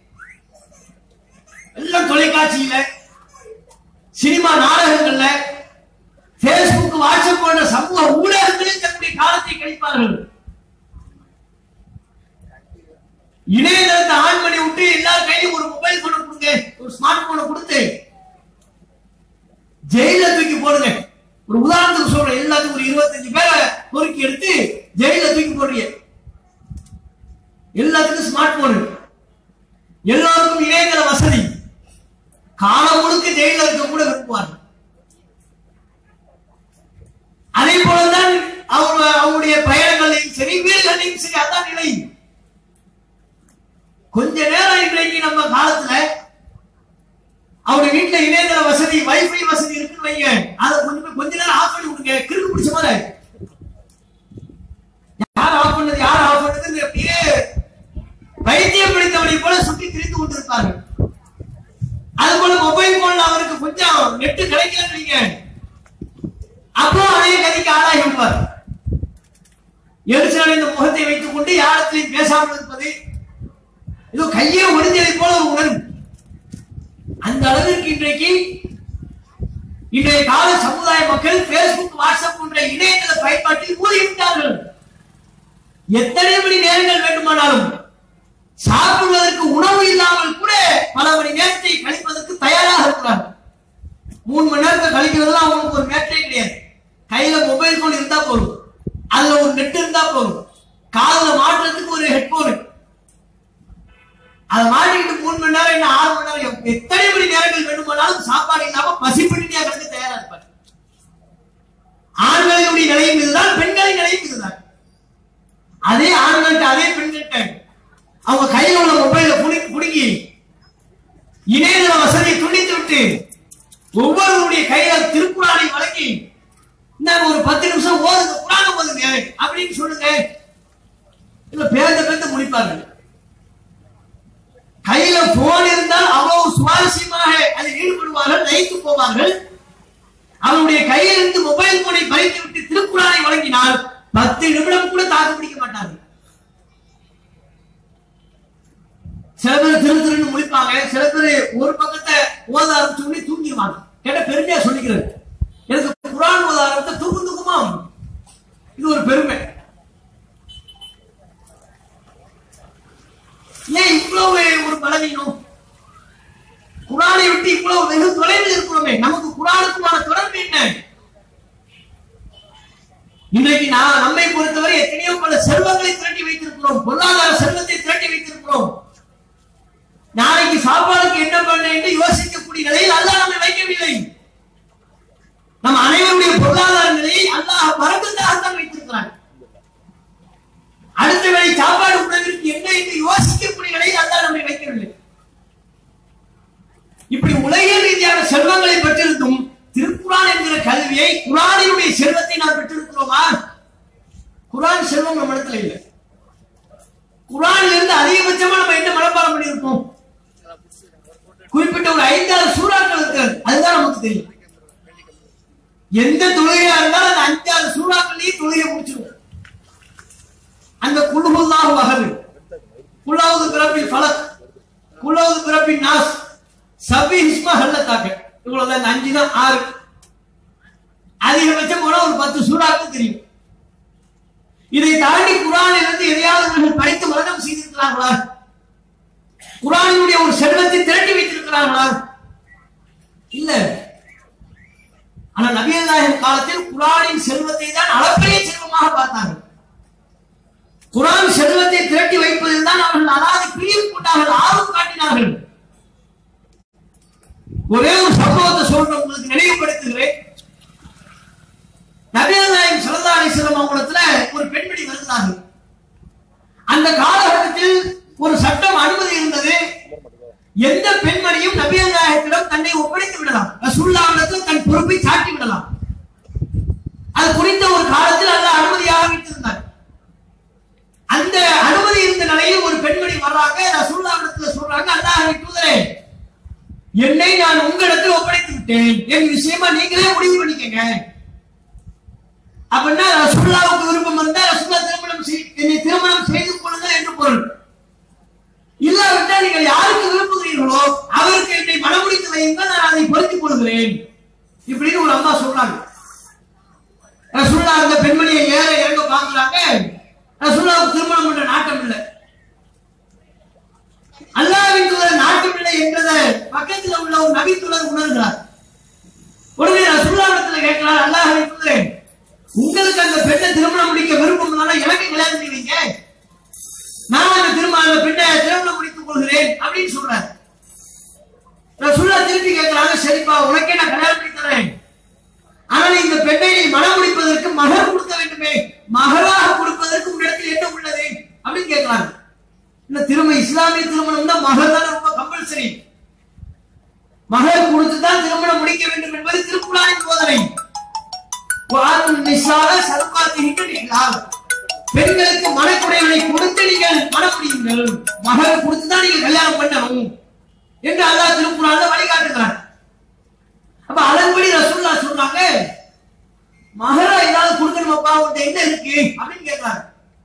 எல்லாம் தொலைக்காட்சியில சினிமா நாடகங்கள்ல பேஸ்புக் வாட்ஸ்அப் போன்ற சமூக ஊடகங்களில் தன்னுடைய காலத்தை கழிப்பார்கள் இணையதளத்தை ஆன் பண்ணி விட்டு எல்லார் கையிலும் ஒரு மொபைல் போனை கொடுங்க ஒரு ஸ்மார்ட் போனை கொடுத்து ஜெயில தூக்கி போடுங்க ஒரு உதாரணத்துக்கு சொல்றேன் எல்லாத்துக்கும் ஒரு இருபத்தஞ்சு பேரை பொறுக்கி எடுத்து ஜெயில தூக்கி போடுறீங்க எல்லாத்துக்கும் ஸ்மார்ட் போன் எல்லாருக்கும் இணையதள வசதி காலம் முழுக்க ஜெயில இருக்க கூட விரும்புவார்கள் அதே போலதான் அவங்க அவங்களுடைய பயணங்களையும் சரி வீடுகளையும் சரி அதான் நிலை கொஞ்ச நேரம் இன்றைக்கு நம்ம காலத்துல அவங்க வீட்டுல இணையதள வசதி வைஃபை வசதி இருக்குன்னு வைங்க அதை கொஞ்சம் கொஞ்ச நேரம் ஆஃப் பண்ணி விடுங்க கிறுக்கு பிடிச்ச மாதிரி யார் ஆஃப் பண்ணது யார் ஆஃப் பண்ணது அப்படியே வைத்தியம் பிடித்தவனை போல சுற்றி திரிந்து கொண்டிருப்பார்கள் அது போல மொபைல் போன்ல அவருக்கு கொஞ்சம் நெட் கிடைக்கலன்னு வைங்க அப்போ அதே கதிக்கு ஆளாகி விடுவார் எரிச்சல் இந்த முகத்தை வைத்துக் கொண்டு யாரத்திலையும் பேசாமல் இருப்பது ஏதோ கையே ஒடிஞ்சதை போல ஒரு உணர்வு அந்த அளவிற்கு இன்றைக்கு இன்றைய கால சமுதாய மக்கள் பேஸ்புக் வாட்ஸ்அப் போன்ற இணையதள பயன்பாட்டில் மூழ்கிவிட்டார்கள் எத்தனை மணி நேரங்கள் வேண்டுமானாலும் சாப்பிடுவதற்கு உணவு இல்லாமல் கூட பல மணி நேரத்தை கழிப்பதற்கு தயாராக இருக்கிறார்கள் மூணு மணி நேரத்தை கழிக்கிறதுலாம் அவங்களுக்கு ஒரு மேட்டரே கிடையாது கையில மொபைல் போன் இருந்தா போதும் அதுல ஒரு நெட் இருந்தா போதும் காதுல மாட்டுறதுக்கு ஒரு ஹெட்போன் அதை மாட்டிக்கிட்டு மூணு மணி நேரம் என்ன ஆறு மணி நேரம் எத்தனை மணி நேரங்கள் வேண்டுமானாலும் சாப்பாடு இல்லாம பசிப்பட்டினியா கிடக்க தயாரா இருப்பார் ஆண்களினுடைய நிலையும் இதுதான் பெண்களின் நிலையும் இதுதான் அதே ஆண்கள்ட்ட அதே பெண்கள்ட்ட அவங்க கையில உள்ள மொபைல புடுங்கி புடுங்கி இணையதள வசதியை துண்டித்து விட்டு ஒவ்வொருவருடைய கையில திருக்குறானை வழங்கி இந்த ஒரு பத்து நிமிஷம் ஓதுங்க குரான ஓதுங்க அப்படின்னு சொல்லுங்க இல்ல பேர்ந்த பேர்ந்த முடிப்பார்கள் கையில போன் இருந்தால் அவ்வளவு சுவாரஸ்யமாக அதில் ஈடுபடுவார்கள் லயித்து போவார்கள் அவருடைய கையில் இருந்து மொபைல் போனை பறித்து விட்டு திருக்குறானை வழங்கினால் பத்து நிமிடம் கூட தாக்கு பிடிக்க மாட்டார்கள் சில பேர் திரு திருன்னு முழிப்பாங்க சில பேர் ஒரு பக்கத்தை ஓத ஆரம்பிச்ச உடனே தூங்கிடுவாங்க கேட்ட பெருமையா சொல்லிக்கிறது எனக்கு குரான் ஓத ஆரம்பித்த தூக்கம் தூக்கமா வரும். இது ஒரு பெருமை ஏன் இவ்வளவு ஒரு பலவீனம் குரானை விட்டு இவ்வளவு வெகு தொலைவில் இருக்கிறோமே நமக்கு குரானுக்குமான தொடர்பு என்ன இன்றைக்கு நான் நம்மை பொறுத்தவரை எத்தனையோ பல செல்வங்களை திரட்டி வைத்திருக்கிறோம் பொருளாதார செல்வத்தை திரட்டி வைத்திருக்கிறோம் நாளைக்கு சாப்பாடுக்கு என்ன பண்ண என்று யோசிக்கக்கூடிய நிலையில் அல்லாஹ் நம்மை வைக்கவில்லை நம் அனைவருடைய பொருளாதார நிலையை அல்லாஹ் மறந்துதாகத்தான் வைத்திருக்கிறான் அடுத்த வேளை சாப்பாடு உணவிற்கு என்ன என்று யோசிக்கக்கூடிய நிலையில் அல்லாஹ் நம்மை வைக்கவில்லை இப்படி உலகியல் ரீதியான செல்வங்களை பெற்றிருந்தும் திருக்குறான் என்கிற கல்வியை குரானினுடைய செல்வத்தை நாம் பெற்றிருக்கிறோமா குரான் செல்வம் நம்ம இடத்துல இல்லை குரான்ல இருந்து அதிகபட்சமா நம்ம என்ன மனப்பாடம் பண்ணியிருப்போம் குறிப்பிட்ட ஒரு ஐந்தாறு சூறாக்கள் இருக்கிறது அதுதான் நமக்கு தெரியும் எந்த தொழுகையா இருந்தாலும் அந்த அஞ்சாறு சூறாக்கள்லயே தொழுகை முடிச்சிருவோம் அந்த குழுகுல்லாஹ் வகது குலாவது பிறப்பில் ஃபலக் குலாவது பிறப்பின் நாஸ் சபி ஹிஸ்மா ஹல்லத்தாக்க இவ்வளவுதான் இந்த அஞ்சு தான் ஆறு அதிகபட்சம் போனா ஒரு பத்து சூறாக்கள் தெரியும் இதை தாண்டி குரானில் இருந்து எதையாவது இவர்கள் படித்து மரணம் செய்திருக்கிறார்களா குரானினுடைய ஒரு செல்வத்தை திரட்டி வைத்திருக்கிறார்களா இல்ல ஆனா நபியல்லாஹின் காலத்தில் குரானின் செல்வத்தை தான் அளப்பரிய செல்வமாக பார்த்தார்கள் குரான் செல்வத்தை திரட்டி வைப்பதில் தான் அவர்கள் அதாவது பிரியம் கொண்டார்கள் ஆர்வம் காட்டினார்கள் ஒரே ஒரு சம்பவத்தை சொல்றேன் உங்களுக்கு நினைவுபடுத்துகிறேன் நபியல்லாஹின் ஸல்லல்லாஹு அலைஹி வஸல்லம் அவங்களத்துல ஒரு பெண்மணி வருகிறார்கள் அந்த காலகட்டத்தில் ஒரு சட்டம் அனுமதி இருந்தது எந்த பெண்மணியும் நபியல்லாஹிடம் தன்னை ஒப்படைத்து விடலாம் ரசூலுல்லாஹிடத்தில் தன் பொறுப்பை சாட்டி விடலாம் அது குறித்த ஒரு காலத்தில் அல்லாஹ் அனுமதியாக வைத்திருந்தார் அந்த அனுமதி இருந்த நிலையில் ஒரு பெண்மணி வர்றாங்க ரசூலுல்லாஹிடத்துல சொல்றாங்க அல்லாஹ்வை தூதரே என்னை நான் உங்களிடத்தில் ஒப்படைத்து விட்டேன் என் விஷயமா நீங்களே முடிவு பண்ணிக்கங்க அப்படின்னா ரசூல்லாவுக்கு விருப்பம் வந்தா ரசூல்லா திருமணம் செய்- என்னை திருமணம் செய்து கொள்ளுங்கள் என்று பொருள் இல்லாவிட்டால் நீங்கள் யாருக்கு விரும்புகிறீர்களோ அவருக்கு என்னை மனமுடித்து வையுங்கள் நான் அதை பொருத்திக் கொள்கிறேன் இப்படின்னு ஒரு அம்மா சொல்றாங்க ரசூல்லா அந்த பெண்மணியை ஏற இறங்க பாக்குறாங்க ரசூல்லாவுக்கு திருமணம் பண்ற நாட்டம் இல்லை அல்லாவின் தூதர் நாட்டம் இல்லை என்றதை பக்கத்தில் உள்ள ஒரு நபித்துவர் உணர்கிறார் உடனே ரசூல்லாவிடத்துல கேட்கிறார் அல்லாஹ்வின் தூதரே உங்களுக்கு அந்த பெண்ணை திருமணம் முடிக்க விருப்பம் இருந்தாலும் எனக்கு கல்யாணம் பண்ணி வைங்க நான் அந்த திரும்ப அந்த பெண்ணை திருமணம் முடித்துக் கொள்கிறேன் அப்படின்னு சொல்றாரு ரசூல்லா திருப்பி கேட்கிறாங்க சரிப்பா உனக்கே நான் கல்யாணம் பண்ணி தரேன் ஆனால் இந்த பெண்ணை நீ மனம் முடிப்பதற்கு மகர் கொடுக்க வேண்டுமே மகராக கொடுப்பதற்கு உன்னிடத்தில் என்ன உள்ளது அப்படின்னு கேட்கிறாங்க இந்த திரும்ப இஸ்லாமிய திருமணம் தான் மகர் தான் ரொம்ப கம்பல்சரி மகர் கொடுத்து தான் திருமணம் முடிக்க வேண்டும் என்பது திருக்குறானின் போதனை வாரும் நிசால சர்பாத்திகிட்ட நீங்கள் பெண்களுக்கு மனக்குறைகளை கொடுத்து நீங்கள் மனம் முடியுங்கள் மகர் கொடுத்து தான் நீங்க கல்யாணம் பண்ணணும் என்று அல்லாஹ் திருக்குறான்ல வழிகாட்டுகிறார் அப்ப அதன்படி ரசூல்லா சொல்றாங்க மகரா ஏதாவது கொடுக்கணுமாப்பா உன்கிட்ட என்ன இருக்கு அப்படின்னு கேட்கிறாங்க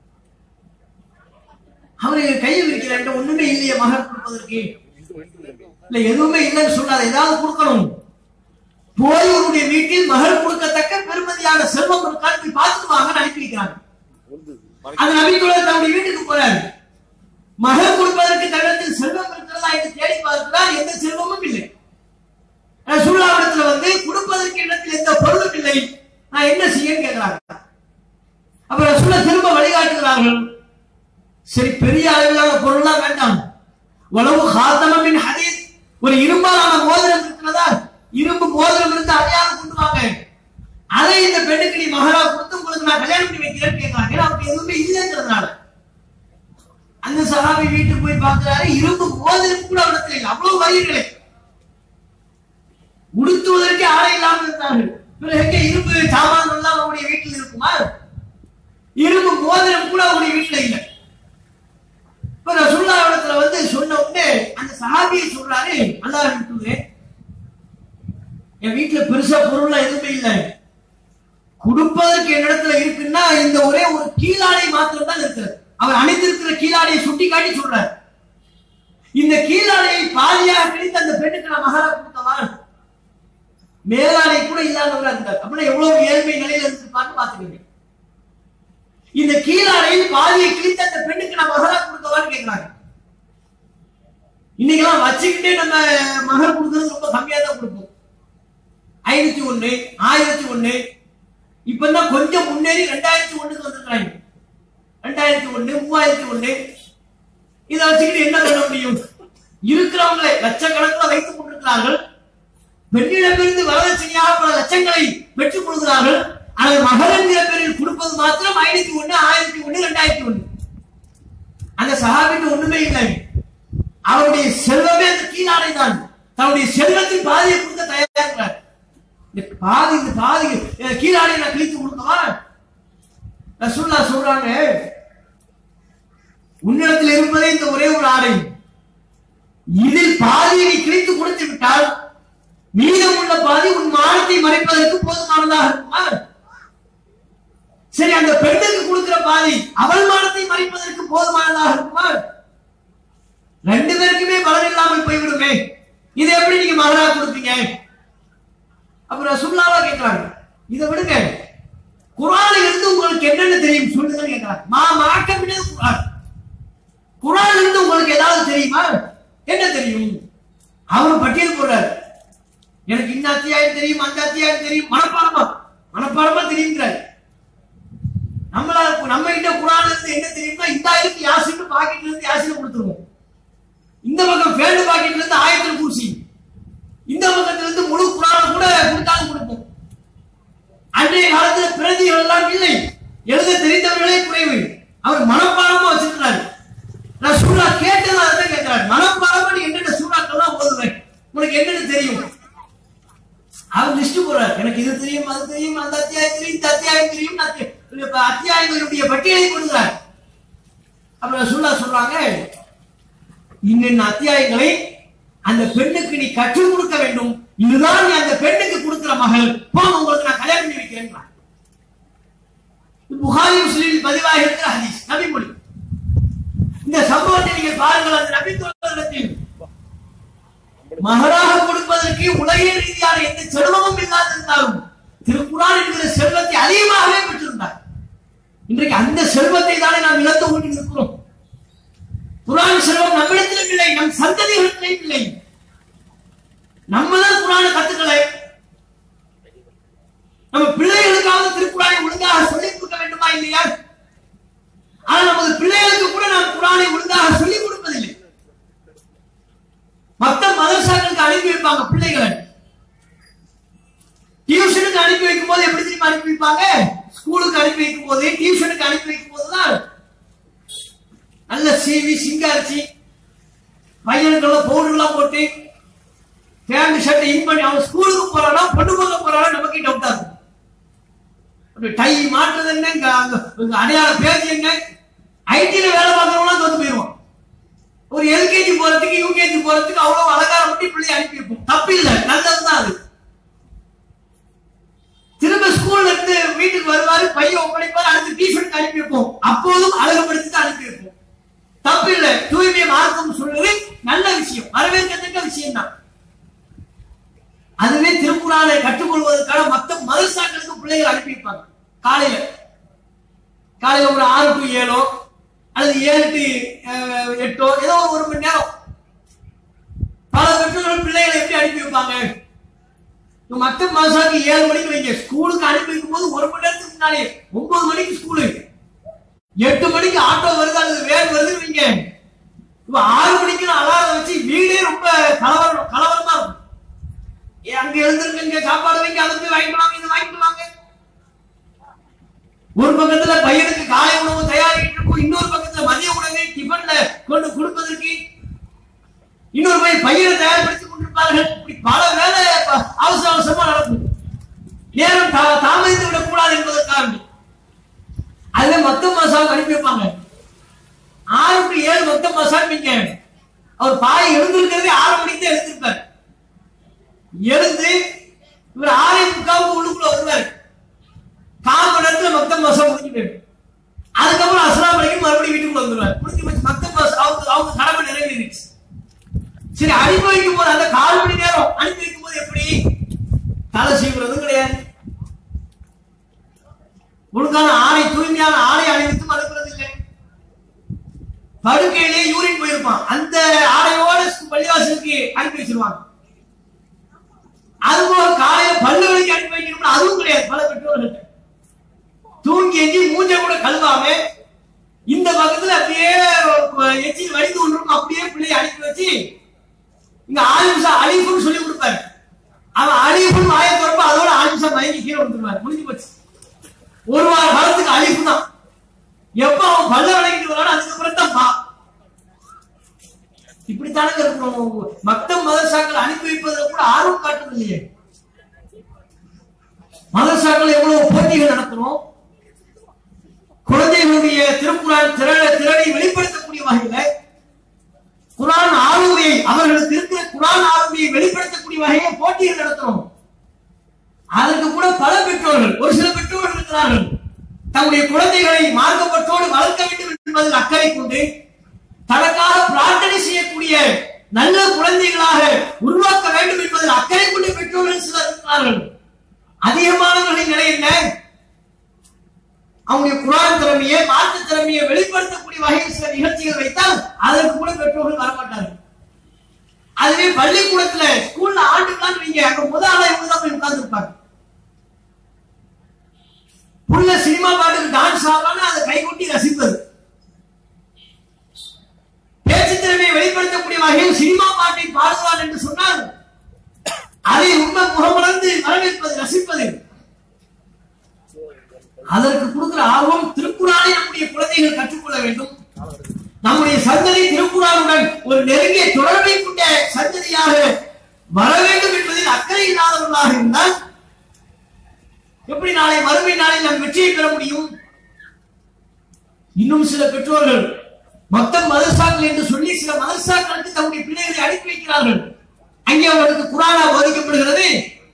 அவரு கையை விரிக்கிறார் ஒண்ணுமே இல்லையே மகர் கொடுப்பதற்கு இல்ல எதுவுமே இல்லைன்னு சொல்லாத ஏதாவது கொடுக்கணும் போய் உன்னுடைய வீட்டில் மகள் கொடுக்கத்தக்க பெருமதியான செல்வம் இருக்கான்னு போய் பார்த்துட்டு வாங்கன்னு அனுப்பி வைக்கிறாங்க அந்த நபித்தோழர் தன்னுடைய வீட்டுக்கு போறாரு மகள் கொடுப்பதற்கு தன்னத்தில் செல்வம் இருக்கிறதா என்று தேடி பார்க்கிறார் எந்த செல்வமும் இல்லை சுல்லாவிடத்துல வந்து கொடுப்பதற்கு இடத்தில் எந்த பொருளும் இல்லை நான் என்ன செய்யன்னு கேட்கிறாங்க அப்ப ரசூலா திரும்ப வழிகாட்டுகிறார்கள் சரி பெரிய அளவிலான பொருள்லாம் வேண்டாம் உளவு ஹாத்தமின் ஹதீஸ் ஒரு இரும்பாலான மோதிரம் இருக்கிறதா இரும்பு மோதிரம் இருந்து அடையாளம் கொண்டு வாங்க அதை இந்த பெண்ணுக்கு நீ மகளா கொடுத்து உங்களுக்கு நான் கல்யாணம் பண்ணி வைக்கிறேன்னு கேட்கறாங்க ஏன்னா அப்படி எதுவுமே இல்லைங்கிறதுனால அந்த சஹாபி வீட்டுக்கு போய் பார்க்கிறாரு இரும்பு மோதிரம் கூட அவரிடத்தில் இல்லை அவ்வளவு வயிறுகளே உடுத்துவதற்கு ஆடை இல்லாமல் இருந்தார்கள் பிறகு எங்க இரும்பு சாமான்கள் எல்லாம் அவருடைய வீட்டில் இருக்குமா இரும்பு மோதிரம் கூட அவருடைய வீட்டுல இல்லை இப்ப ரசூல்லா இடத்துல வந்து சொன்ன உடனே அந்த சஹாபியை சொல்றாரு அல்லாஹ் விட்டுவே என் வீட்டுல பெருசா பொருள்லாம் எதுவுமே இல்லை கொடுப்பதற்கு என்னிடத்துல இருக்குன்னா இந்த ஒரே ஒரு கீழாடை மாத்திரம் தான் இருக்கிறது அவர் அணிந்திருக்கிற கீழாடையை சுட்டி காட்டி சொல்றார் இந்த கீழாடையை பாதியாக பிரித்து அந்த பெண்ணுக்கு நான் மகாரா கொடுத்தவா மேலாடை கூட இல்லாதவரா இருந்தார் அப்படின்னா எவ்வளவு ஏழ்மை நிலையில இருந்திருப்பான்னு பாத்துக்கோங்க இந்த கீழாடையில் பாதியை கிழித்து அந்த பெண்ணுக்கு நான் மகளா கொடுக்கவான்னு கேட்கிறாங்க இன்னைக்கெல்லாம் வச்சுக்கிட்டே நம்ம மகள் கொடுக்கறது ரொம்ப கம்மியா தான் கொடுப்போம் ஐநூத்தி ஒண்ணு ஆயிரத்தி ஒண்ணு இப்பதான் கொஞ்சம் முன்னேறி ரெண்டாயிரத்தி ஒண்ணுக்கு வந்திருக்காங்க ரெண்டாயிரத்தி ஒண்ணு மூவாயிரத்தி ஒண்ணு இதை வச்சுக்கிட்டு என்ன பண்ண முடியும் இருக்கிறவங்களை லட்சக்கணக்கில் வைத்துக் கொண்டிருக்கிறார்கள் பெண்ணிடமிருந்து வரதட்சணையாக பல லட்சங்களை பெற்றுக் கொள்கிறார்கள் ஆனால் மகள் என்கிற பேரில் கொடுப்பது மாத்திரம் ஆயிரத்தி ஒண்ணு ஆயிரத்தி ஒண்ணு ரெண்டாயிரத்தி ஒண்ணு அந்த சகாபிக்கு ஒண்ணுமே இல்லை அவருடைய செல்வமே அந்த கீழாடை தான் தன்னுடைய செல்வத்தின் பாதியை கொடுக்க தயாரா இருக்கிறார் இந்த பாதி இந்த பாதி அஹ், கீழாடை நான் கிழித்து கொடுக்கவா ரசூல்லா சொல்றாங்க உன்னிடத்தில் இருப்பதே இந்த ஒரே ஒரு ஆடை இதில் பாதியை நீ கிழித்து கொடுத்து விட்டால் மீதம் உள்ள பாதி உன் மானத்தை மறைப்பதற்கு போதுமானதாக இருக்குமா சரி அந்த பெண்ணுக்கு கொடுக்கிற பாதி அவள் மானத்தை மறைப்பதற்கு போதுமானதாக இருக்குமா ரெண்டு பேருக்குமே பலன் இல்லாமல் போய்விடுமே இதை எப்படி நீங்க மகனா கொடுப்பீங்க அப்புறம் சுல்லாவா கேட்கிறாங்க இதை விடுங்க குரான் இருந்து உங்களுக்கு என்னென்ன தெரியும் சொல்லுங்கன்னு கேட்கிறாங்க மா மாற்றமிட குரான் குரான் இருந்து உங்களுக்கு ஏதாவது தெரியுமா என்ன தெரியும் அவர் பட்டியல் போடுறாரு எனக்கு இந்த அத்தியாயம் தெரியும் அந்த அத்தியாயம் தெரியும் மனப்பாடமா மனப்பாடமா தெரியுங்கிறாரு நம்மள நம்ம கிட்ட குரான் இருந்து என்ன தெரியும்னா இந்த ஆயிரத்தி யாசின்னு பாக்கெட்ல இருந்து யாசின்னு கொடுத்துருவோம் இந்த பக்கம் ஃபேல்டு பாக்கெட்ல இருந்து ஆயிரத்தில் கூர்சி இந்த பக்கத்துல இருந்து முழு குரான கூட கொடுத்தாலும் கொடுப்போம் அன்றைய காலத்துல பிரதிகள் எல்லாம் இல்லை எழுத தெரிந்தவர்களே குறைவு அவர் மனப்பாடமா வச்சிருக்கிறாரு நான் சூறா கேட்டதா அதான் கேட்கிறாரு மனப்பாடமா நீ என்னென்ன சூறாக்கள்லாம் ஓதுவேன் உனக்கு என்னென்ன தெரியும் அவர் லிஸ்ட் போறாரு எனக்கு இது தெரியும் அது தெரியும் அந்த அத்தியாயம் தெரியும் இந்த அத்தியாயம் தெரியும் நான் தெ- இப்ப அத்தியாயங்களுடைய பட்டியலை கொடுக்கிறார் அப்புறம் சொல்ல சொல்றாங்க இன்னென்ன அத்தியாயங்களை அந்த பெண்ணுக்கு நீ கற்றுக் கொடுக்க வேண்டும் இதுதான் நீ அந்த பெண்ணுக்கு கொடுக்கிற மகள் போங்க உங்களுக்கு நான் கல்யாணம் பண்ணி வைக்கிறேன் புகாரி முஸ்லிமில் பதிவாக இருக்கிற ஹதீஸ் நபிமொழி இந்த சம்பவத்தை நீங்கள் பாருங்கள் அந்த நபி தோழர்களிடத்தில் மகராக கொடுப்பதற்கு உலகிய ரீதியான எந்த செல்வமும் இல்லாதிருந்தாலும் திருக்குறான் என்கிற செல்வத்தை அதிகமாகவே பெற்றிருந்தார் இன்றைக்கு அந்த செல்வத்தை தானே நாம் இழந்து கொண்டு இருக்கிறோம் குரான் செல்வம் நம்மிடத்திலும் இல்லை நம் சந்ததிகளிடத்திலும் இல்லை நம்ம தான் குரானை கத்துக்கலை நம்ம பிள்ளைகளுக்காவது திருக்குறானை ஒழுங்காக சொல்லிக் கொடுக்க வேண்டுமா இல்லையா ஆனால் நமது பிள்ளைகளுக்கு கூட நாம் குரானை ஒழுங்காக சொல்லிக் கொடுப்பதில்லை மத்த மதரசாக்களுக்கு அனுப்பி வைப்பாங்க பிள்ளைகளை டியூஷனுக்கு அனுப்பி வைக்கும் போது எப்படி தெரியுமா அனுப்பி வைப்பாங்க ஸ்கூலுக்கு அனுப்பி வைக்கும் போது டியூஷனுக்கு அனுப்பி வைக்கும் போதுதான் நல்ல சீவி சிங்காரிச்சி பையனுக்கெல்லாம் பவுடர் எல்லாம் போட்டு பேண்ட் ஷர்ட் இன் பண்ணி அவன் ஸ்கூலுக்கு போறானா பொண்ணு பார்க்க போறானா நமக்கு டவுட்டா இருக்கும் அப்படி டை மாட்டுறது என்ன இங்க அங்க இங்க அடையாள பேஜ் என்ன ஐடில வேலை பார்க்கறவங்களாம் தோத்து போயிடுவான் ஒரு எல்கேஜி போறதுக்கு யூகேஜி போறதுக்கு அவ்வளவு அழகார முட்டி பிள்ளை அனுப்பி வைப்போம் தப்பு இல்ல நல்லதுதான் அது திரும்ப ஸ்கூல்ல இருந்து வீட்டுக்கு வருவாரு பையன் ஒப்படைப்பாரு அடுத்து டியூஷனுக்கு அனுப்பி வைப்போம் அப்போதும் அழகுபடுத்தி தான் அனுப்பி வைப்போம் தப்பு இல்ல தூய்மை மார்க்கம் சொல்றது நல்ல விஷயம் வரவேற்கத்தக்க விஷயம் தான் அதுவே திருக்குறானை கற்றுக்கொள்வதற்கான மத்த மதரசாக்களுக்கு பிள்ளைகள் அனுப்பி வைப்பாங்க காலையில காலையில ஒரு ஆறு டு ஏழோ அல்லது ஏழு டு அஹ், எட்டோ ஏதோ ஒரு மணி நேரம் பல பெற்றோர்கள் பிள்ளைகளை எப்படி அனுப்பி வைப்பாங்க இப்ப மத்த மாசாக்கு ஏழு மணிக்கு வைங்க ஸ்கூலுக்கு அனுப்பி வைக்கும் போது ஒரு மணி நேரத்துக்கு முன்னாடி ஒன்பது மணிக்கு ஸ்கூலு எட்டு மணிக்கு ஆட்டோ வருது அல்லது வேன் வருதுன்னு வைங்க இப்ப ஆறு மணிக்கு அலாரம் வச்சு வீடே ரொம்ப கலவரம் கலவரமா இருக்கும் ஏ, அங்க எழுந்திருங்க இங்க சாப்பாடு வைங்க அதை போய் வாங்கிட்டு வாங்க இதை வாங்கிட்டு வாங்க ஒரு பக்கத்துல பையனுக்கு காலை உணவு தயாரிட்டு இருக்கும் இன்னொரு பக்கத்துல மதிய உணவை டிஃபன்ல கொண்டு கொடுப்பதற்கு இன்னொரு பையன் பையனை தயார்படுத்திக் கொண்டிருப்பார்கள் இப்படி பல வேலை ப- அவசர அவசரமா நடக்கும் நேரம் தா- தாமதித்து விடக்கூடாது என்பதற்காக அதுல மொத்த மாசம் அனுப்பி வைப்பாங்க ஆறு டு ஏழு மொத்த மாசம் நீங்க அவர் பாய் எழுந்திருக்கிறதே ஆறு மணிக்கு தான் எழுந்திருப்பார் எழுந்து இவர் ஆறே முக்காவுக்கு உள்ளுக்குள்ள வருவார் கால் மணி நேரத்துல மொத்த மாசம் முடிஞ்சுட்டு அதுக்கப்புறம் அஸ்லாம் வரைக்கும் மறுபடியும் வீட்டுக்குள்ள வந்துருவார் முடிஞ்சு போச்சு மொத்த மாசம் அவங்க அவங்க கடமை நிறைவேறிடுச்சு சரி அனுப்பி வைக்கும் போது அந்த கால் மணி நேரம் அனுப்பி வைக்கும் போது எப்படி தலை சீவுறதும் கிடையாது ஒழுங்கான ஆடை தூய்மையான ஆடை அணிவித்து அனுப்புறது இல்லை படுக்கையிலே யூரின் போயிருப்பான் அந்த ஆடையோட பள்ளிவாசலுக்கு அனுப்பி வச்சிருவாங்க அதுபோக காலையில பல்லு வலிக்கு அனுப்பி வைக்கணும்னா அதுவும் கிடையாது பல பெற்றோர்கள் தூங்கி எஞ்சி மூஞ்ச கூட கழுவாம இந்த பக்கத்துல அப்படியே எச்சில் வடிந்து கொண்டிருக்கும் அப்படியே பிள்ளைய அனுப்பி வச்சு இங்க ஆலிம்சா அலிஃபுன்னு சொல்லி கொடுப்பாரு அவன் அலிஃபுன்னு வாய திறப்ப அதோட ஆலிம்சா மயங்கி கீழே விழுந்துருவாரு முடிஞ்சு போச்சு ஒரு வார காலத்துக்கு அலிஃபு தான் எப்ப அவன் பல்ல விளக்கிட்டு வரானோ அதுக்கப்புறம் தான் பா இப்படித்தானங்க இருக்கணும் மக்தம் மதரசாக்கள் அனுப்பி வைப்பதில் கூட ஆர்வம் காட்டுறது இல்லையே மதரசாக்கள் எவ்வளவு போட்டிகள் நடத்தணும் குழந்தைகளுடைய திருக்குறான் திறனை திறனை வெளிப்படுத்தக்கூடிய வகையில குரான் ஆளுமையை அவர்களுக்கு இருக்கிற குரான் ஆளுமையை வெளிப்படுத்தக்கூடிய வகையில போட்டிகள் நடத்தணும் அதற்கு கூட பல பெற்றோர்கள் ஒரு சில பெற்றோர்கள் இருக்கிறார்கள் தங்களுடைய குழந்தைகளை மார்க்கப்பட்டோடு வளர்க்க வேண்டும் என்பதில் அக்கறை கொண்டு தனக்காக பிரார்த்தனை செய்யக்கூடிய நல்ல குழந்தைகளாக உருவாக்க வேண்டும் என்பதில் அக்கறை கொண்ட பெற்றோர்கள் சிலர் இருக்கிறார்கள் அதிகமானவர்களின் நிலை என்ன அவங்களுடைய குரான் திறமையை மாற்று திறமையை வெளிப்படுத்தக்கூடிய வகையில் சில நிகழ்ச்சிகள் வைத்தால் அதற்கு கூட பெற்றோர்கள் வரமாட்டார்கள் அதுவே பள்ளிக்கூடத்துல ஸ்கூல்ல ஆண்டுக்கெல்லாம் நீங்க அங்க முதல் ஆளா இவங்க தான் போய் உட்கார்ந்து இருப்பாங்க புள்ள சினிமா பாட்டுக்கு டான்ஸ் ஆகலாம்னு அதை கைகொட்டி ரசிப்பது பேச்சு திறமையை வெளிப்படுத்தக்கூடிய வகையில் சினிமா பாட்டை பாடுவான் என்று சொன்னால் அதை உண்மை முகமலர்ந்து வரவேற்பது ரசிப்பது அதற்கு கொடுக்கிற ஆர்வம் திருக்குறானை நம்முடைய குழந்தைகள் கற்றுக்கொள்ள வேண்டும் நம்முடைய சந்ததி திருக்குறானுடன் ஒரு நெருங்கிய தொடர்பை கொண்ட சந்ததியாக வர வேண்டும் என்பதில் அக்கறை இல்லாதவர்களாக இருந்தால் எப்படி நாளை மறுமை நாளில் நாம் வெற்றியை பெற முடியும் இன்னும் சில பெற்றோர்கள் மொத்த மதரசாக்கள் என்று சொல்லி சில மதரசாக்களுக்கு தம்முடைய பிள்ளைகளை அனுப்பி வைக்கிறார்கள் அங்கே அவர்களுக்கு குரானா போதிக்கப்படுகிறது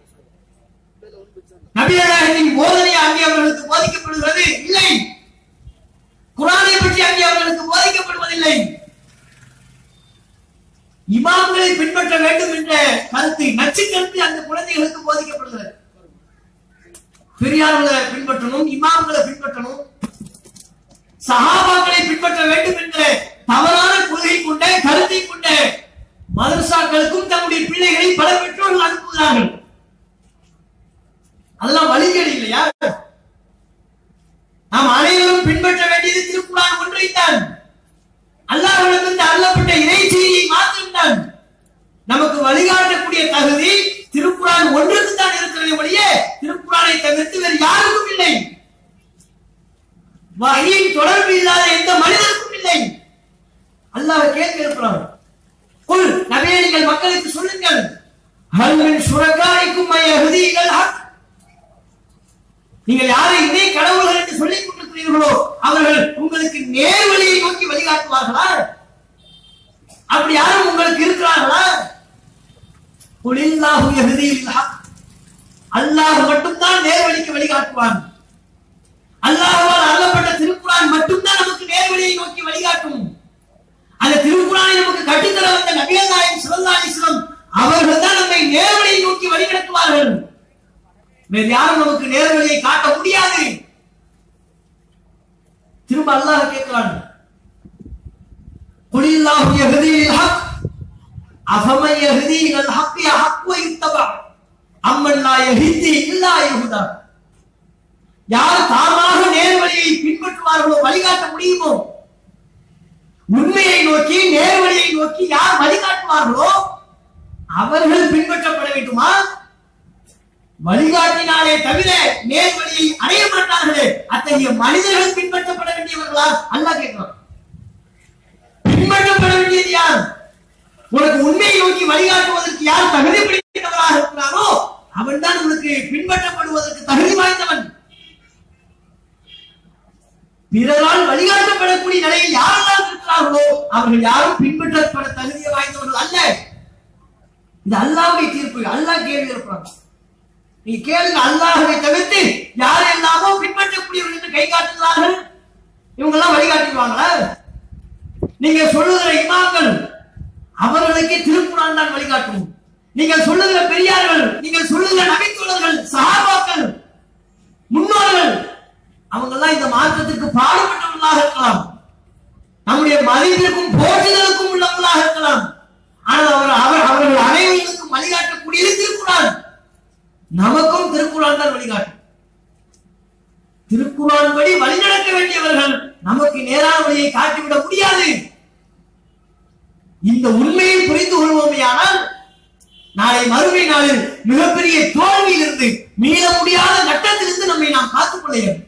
நபியராகின் போதனை அங்கே அவர்களுக்கு போதிக்கப்படுகிறது இல்லை குரானை பற்றி அங்கே அவர்களுக்கு போதிக்கப்படுவதில்லை இமாம்களை பின்பற்ற வேண்டும் என்ற கருத்து நச்சு கருத்து அந்த குழந்தைகளுக்கு போதிக்கப்படுகிறது பெரியார்களை பின்பற்றணும் இமாம்களை பின்பற்றணும் சஹாபாக்களை பின்பற்ற வேண்டும் என்ற தவறான கொள்கை கொண்ட கருத்தை கொண்ட மதரசாக்களுக்கும் தம்முடைய பிள்ளைகளை பல பெற்றோர்கள் அனுப்புகிறார்கள் அதெல்லாம் வழிகேடு இல்லையா நாம் அனைவரும் பின்பற்ற வேண்டியது திருக்குறான் ஒன்றைத்தான் அல்லாஹ்விடமிருந்து அருளப்பட்ட இறை செய்தியை மாத்திரம்தான் நமக்கு வழிகாட்டக்கூடிய தகுதி திருக்குறான் ஒன்றுக்கு தான் இருக்கிறது ஒழிய திருக்குறானை தவிர்த்து வேறு யாருக்கும் இல்லை வகையின் தொடர்பு இல்லாத எந்த மனிதருக்கும் இல்லை அல்லாஹ் கேள்வி இருக்கிறான் குல் நபியே நீங்கள் மக்களுக்கு சொல்லுங்கள் ஹல் மின் சுரகாய்க்கும் மையஹதீகள் ஹக் நீங்கள் யாரை இணை கடவுள்கள் என்று சொல்லிக் கொண்டிருக்கிறீர்களோ அவர்கள் உங்களுக்கு நேர் வழியை நோக்கி வழிகாட்டுவார்களா அப்படி யாரும் உங்களுக்கு இருக்கிறார்களா குலில்லாஹு யஹ்தீல் ஹக் அல்லாஹ் மட்டும்தான் நேர் வழிக்கு வழிகாட்டுவான் அல்லாஹ்வால் அருளப்பட்ட திருக்குறான் மட்டும்தான் நமக்கு நேர் வழியை நோக்கி வழிகாட்டும் அந்த திருக்குறானை நமக்கு கட்டித்தர வந்த நபிகள் நாயகம் ஸல்லல்லாஹு அலைஹி வஸல்லம் அவர்கள் தான் நம்மை நேர் வழியை நோக்கி வழிநடத்துவார்கள் வேறு யாரும் நமக்கு நேர் வழியை காட்ட முடியாது திரும்ப அல்லாஹ் கேட்கிறான் குலில்லாஹு யஹ்தீல் ஹக் அஃபமன் யஹ்தீ இலல் ஹக்கி ஹக் வ யுத்தபா அம்மன் லா யஹ்தி இல்லா யஹுதா யார் தாமாக நேர் வழியை பின்பற்றுவார்களோ வழிகாட்ட முடியுமோ உண்மையை நோக்கி நேர் வழியை நோக்கி யார் வழிகாட்டுவார்களோ அவர்கள் பின்பற்றப்பட வேண்டுமா வழிகாட்டினாலே தவிர நேர் வழியை அடைய மாட்டார்களே அத்தகைய மனிதர்கள் பின்பற்றப்பட வேண்டியவர்களா அல்லாஹ் கேட்கிறான் பின்பற்றப்பட வேண்டியது யார் உனக்கு உண்மையை நோக்கி வழிகாட்டுவதற்கு யார் தகுதி படைத்தவராக இருக்கிறாரோ அவன் தான் உனக்கு பின்பற்றப்படுவதற்கு தகுதி வாய்ந்தவன் பிறரால் வழிகாட்டப்படக்கூடிய நிலையில் யாரெல்லாம் இருக்கிறார்களோ அவர்கள் யாரும் பின்பற்றப்பட தகுதி வாய்ந்தவர்கள் அல்ல இது அல்லாஹ்வுடைய தீர்ப்பு அல்லாஹ் கேள்வி இருக்கிறான் நீங்க கேளுங்க அல்லாஹ்வை தவிர்த்து யார் எல்லாமோ பின்பற்றக்கூடியவர்கள் என்று கை காட்டுகிறார்கள் இவங்க எல்லாம் வழிகாட்டுவாங்களா நீங்க சொல்லுகிற இமாம்கள் அவர்களுக்கு திருக்குறான் தான் வழிகாட்டும் நீங்கள் சொல்லுகிற பெரியார்கள் நீங்கள் சொல்லுகிற நபித்தோழர்கள் சஹாபாக்கள் முன்னோர்கள் அவங்க எல்லாம் இந்த மார்க்கத்திற்கு பாடுபட்டவர்களாக இருக்கலாம் நம்முடைய மதிப்பிற்கும் போற்றுதலுக்கும் உள்ளவர்களாக இருக்கலாம் ஆனால் அவர் அவர் அவர்கள் அனைவருக்கும் வழிகாட்டக்கூடியது திருக்குறான் நமக்கும் திருக்குறான் தான் வழிகாட்டும் திருக்குறான் படி வழிநடக்க வேண்டியவர்கள் நமக்கு நேரான வழியை காட்டிவிட முடியாது இந்த உண்மையை புரிந்து கொள்வோமேயானால் நாளை மறுமை நாளில் மிகப்பெரிய தோல்வியிலிருந்து மீள முடியாத கட்டத்திலிருந்து நம்மை நாம் காத்துக் கொள்ள வேண்டும்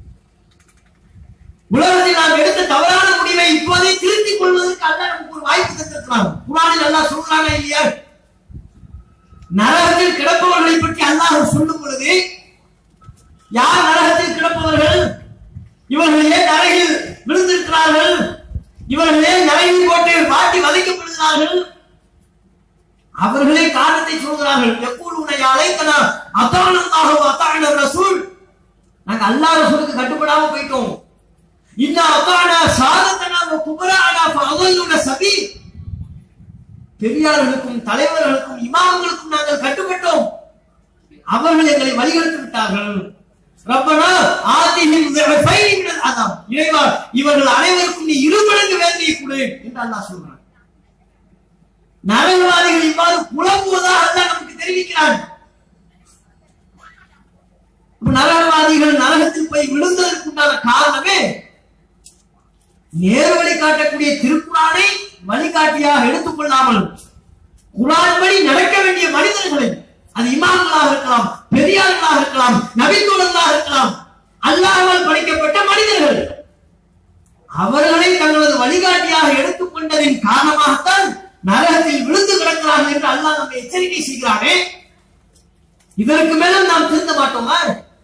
உலகத்தில் நாம் எடுத்த தவறான முடிவை இப்போதே திருத்திக் கொள்வதற்கு அல்லாஹ் நமக்கு ஒரு வாய்ப்பு தந்திருக்கிறான் குரானில் அல்லாஹ் சொல்றானா இல்லையா நரகத்தில் கிடப்பவர்களை பற்றி அல்லாஹ் சொல்லும் பொழுது யார் நரகத்தில் கிடப்பவர்கள் இவர்கள் ஏன் நரகில் விழுந்திருக்கிறார்கள் இவர்கள் ஏன் நரகில் போட்டு வாட்டி வதைக்கப்படுகிறார்கள் அவர்களே காரணத்தை சொல்கிறார்கள் எப்பூலுனை அழைத்தனா அத்தானந்தாக அத்தான ரசூல் நாங்க அல்லாஹ் ரசூலுக்கு கட்டுப்படாம போயிட்டோம் இன்ன அத்தான சாதத்தனா குபரானா அவங்களுடைய சபி பெரியார்களுக்கும் தலைவர்களுக்கும் இமாம்களுக்கும் நாங்கள் கட்டுப்பட்டோம் அவர்கள் எங்களை வழிகெடுத்து விட்டார்கள் ரப்பனா ஆதிஹிம் ذِعْفَيْنِ مِنَ الْعَذَابِ இறைவா இவர்கள் அனைவருக்கும் நீ இருமடங்கு வேதனையை கொடு என்று அல்லாஹ் சொல்றான் நரகவாதிகள் இவ்வாறு புலம்புவதாக அல்லாஹ் நமக்கு தெரிவிக்கிறான் அப்ப நரகவாதிகள் நரகத்தில் போய் விழுந்ததற்குண்டான காரணமே நேர் வழி காட்டக்கூடிய திருக்குறானை வழிகாட்டியாக எடுத்துக்கொள்ளாமல் குரான் படி நடக்க வேண்டிய மனிதர்களை அது இமாம்களாக இருக்கலாம் பெரியார்களாக இருக்கலாம் நபித்தோழர்களாக இருக்கலாம் அல்லாமல் படைக்கப்பட்ட மனிதர்கள் அவர்களை தங்களது வழிகாட்டியாக எடுத்துக்கொண்டதின் காரணமாகத்தான் நரகத்தில் விழுந்து கிடக்கிறார்கள் என்று அல்லாஹ் நம்மை எச்சரிக்கை செய்கிறானே இதற்கு மேலும் நாம் திருந்த மாட்டோமா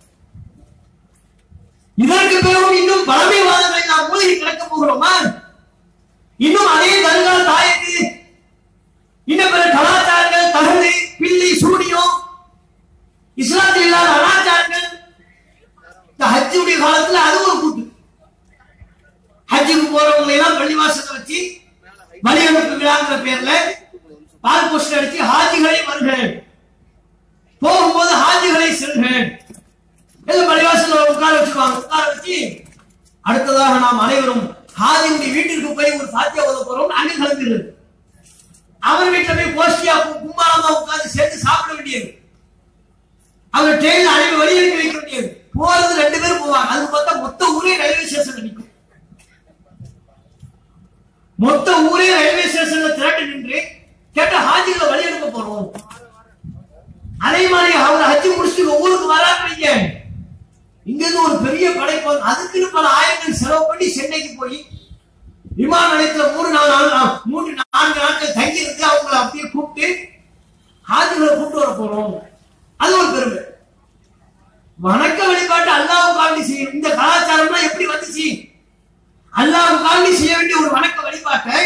இதற்கு பிறகும் இன்னும் பழமைவாதங்களை நாம் மூழ்கி கிடக்க போகிறோமா இன்னும் அதே தருகால தாயத்து இன்னும் பிற கலாச்சாரங்கள் தகடு பில்லி சூனியம் இஸ்லாத்தில் இல்லாத அனாச்சாரங்கள் இந்த ஹஜ்ஜுடைய காலத்துல அது ஒரு கூட்டு ஹஜ்ஜுக்கு போறவங்களை எல்லாம் பள்ளிவாசல்ல வச்சு வழி அனுப்பு விழாங்கிற பேர்ல பால் போஸ்டர் அடிச்சு ஹாஜிகளை வருகிறேன் போகும்போது ஹாஜிகளை செல்கிறேன் எல்லாம் பள்ளிவாசல்ல உட்கார வச்சிருவாங்க உட்கார வச்சு அடுத்ததாக நாம் அனைவரும் ஹாஜியுடைய வீட்டிற்கு போய் ஒரு சாத்தியா ஓத போறோம் அங்கே கிளம்பிடுறது அவர் வீட்டுல போய் கோஷ்டியா கு- கும்மாளமா உட்கார்ந்து சேர்ந்து சாப்பிட வேண்டியது அவர் ட்ரெயின்ல அனுப்பி வழி அனுப்பி வைக்க வேண்டியது போறது ரெண்டு பேரும் போவாங்க அது பார்த்தா மொத்த ஊரே ரயில்வே ஸ்டேஷன்ல நிற்கும் மொத்த ஊரே ரயில்வே ஸ்டேஷன்ல திரட்டு நின்று கேட்ட ஹாஜிகளை வழி அனுப்ப போறோம் அதே மாதிரி அவர் ஹஜ்ஜி முடிச்சுட்டு ஊருக்கு வராங்க வைங்க இங்க இருந்து ஒரு பெரிய படைப்பு வந்து அதுக்குன்னு பல ஆயிரங்கள் செலவு பண்ணி சென்னைக்கு போய் விமான நிலையத்துல மூணு நாலு நாள் ஆ, மூன்று நான்கு நாட்கள் தங்கி இருந்து அவங்களை அப்படியே கூப்பிட்டு ஹாஜிகளை கூப்பிட்டு வர போறோம் அது ஒரு பெருமை வணக்க வழிபாட்டு அல்லாவுக்காண்டி செய்யும் இந்த கலாச்சாரம்லாம் எப்படி வந்துச்சு அல்லாவுக்காண்டி செய்ய வேண்டிய ஒரு வணக்க வழிபாட்டை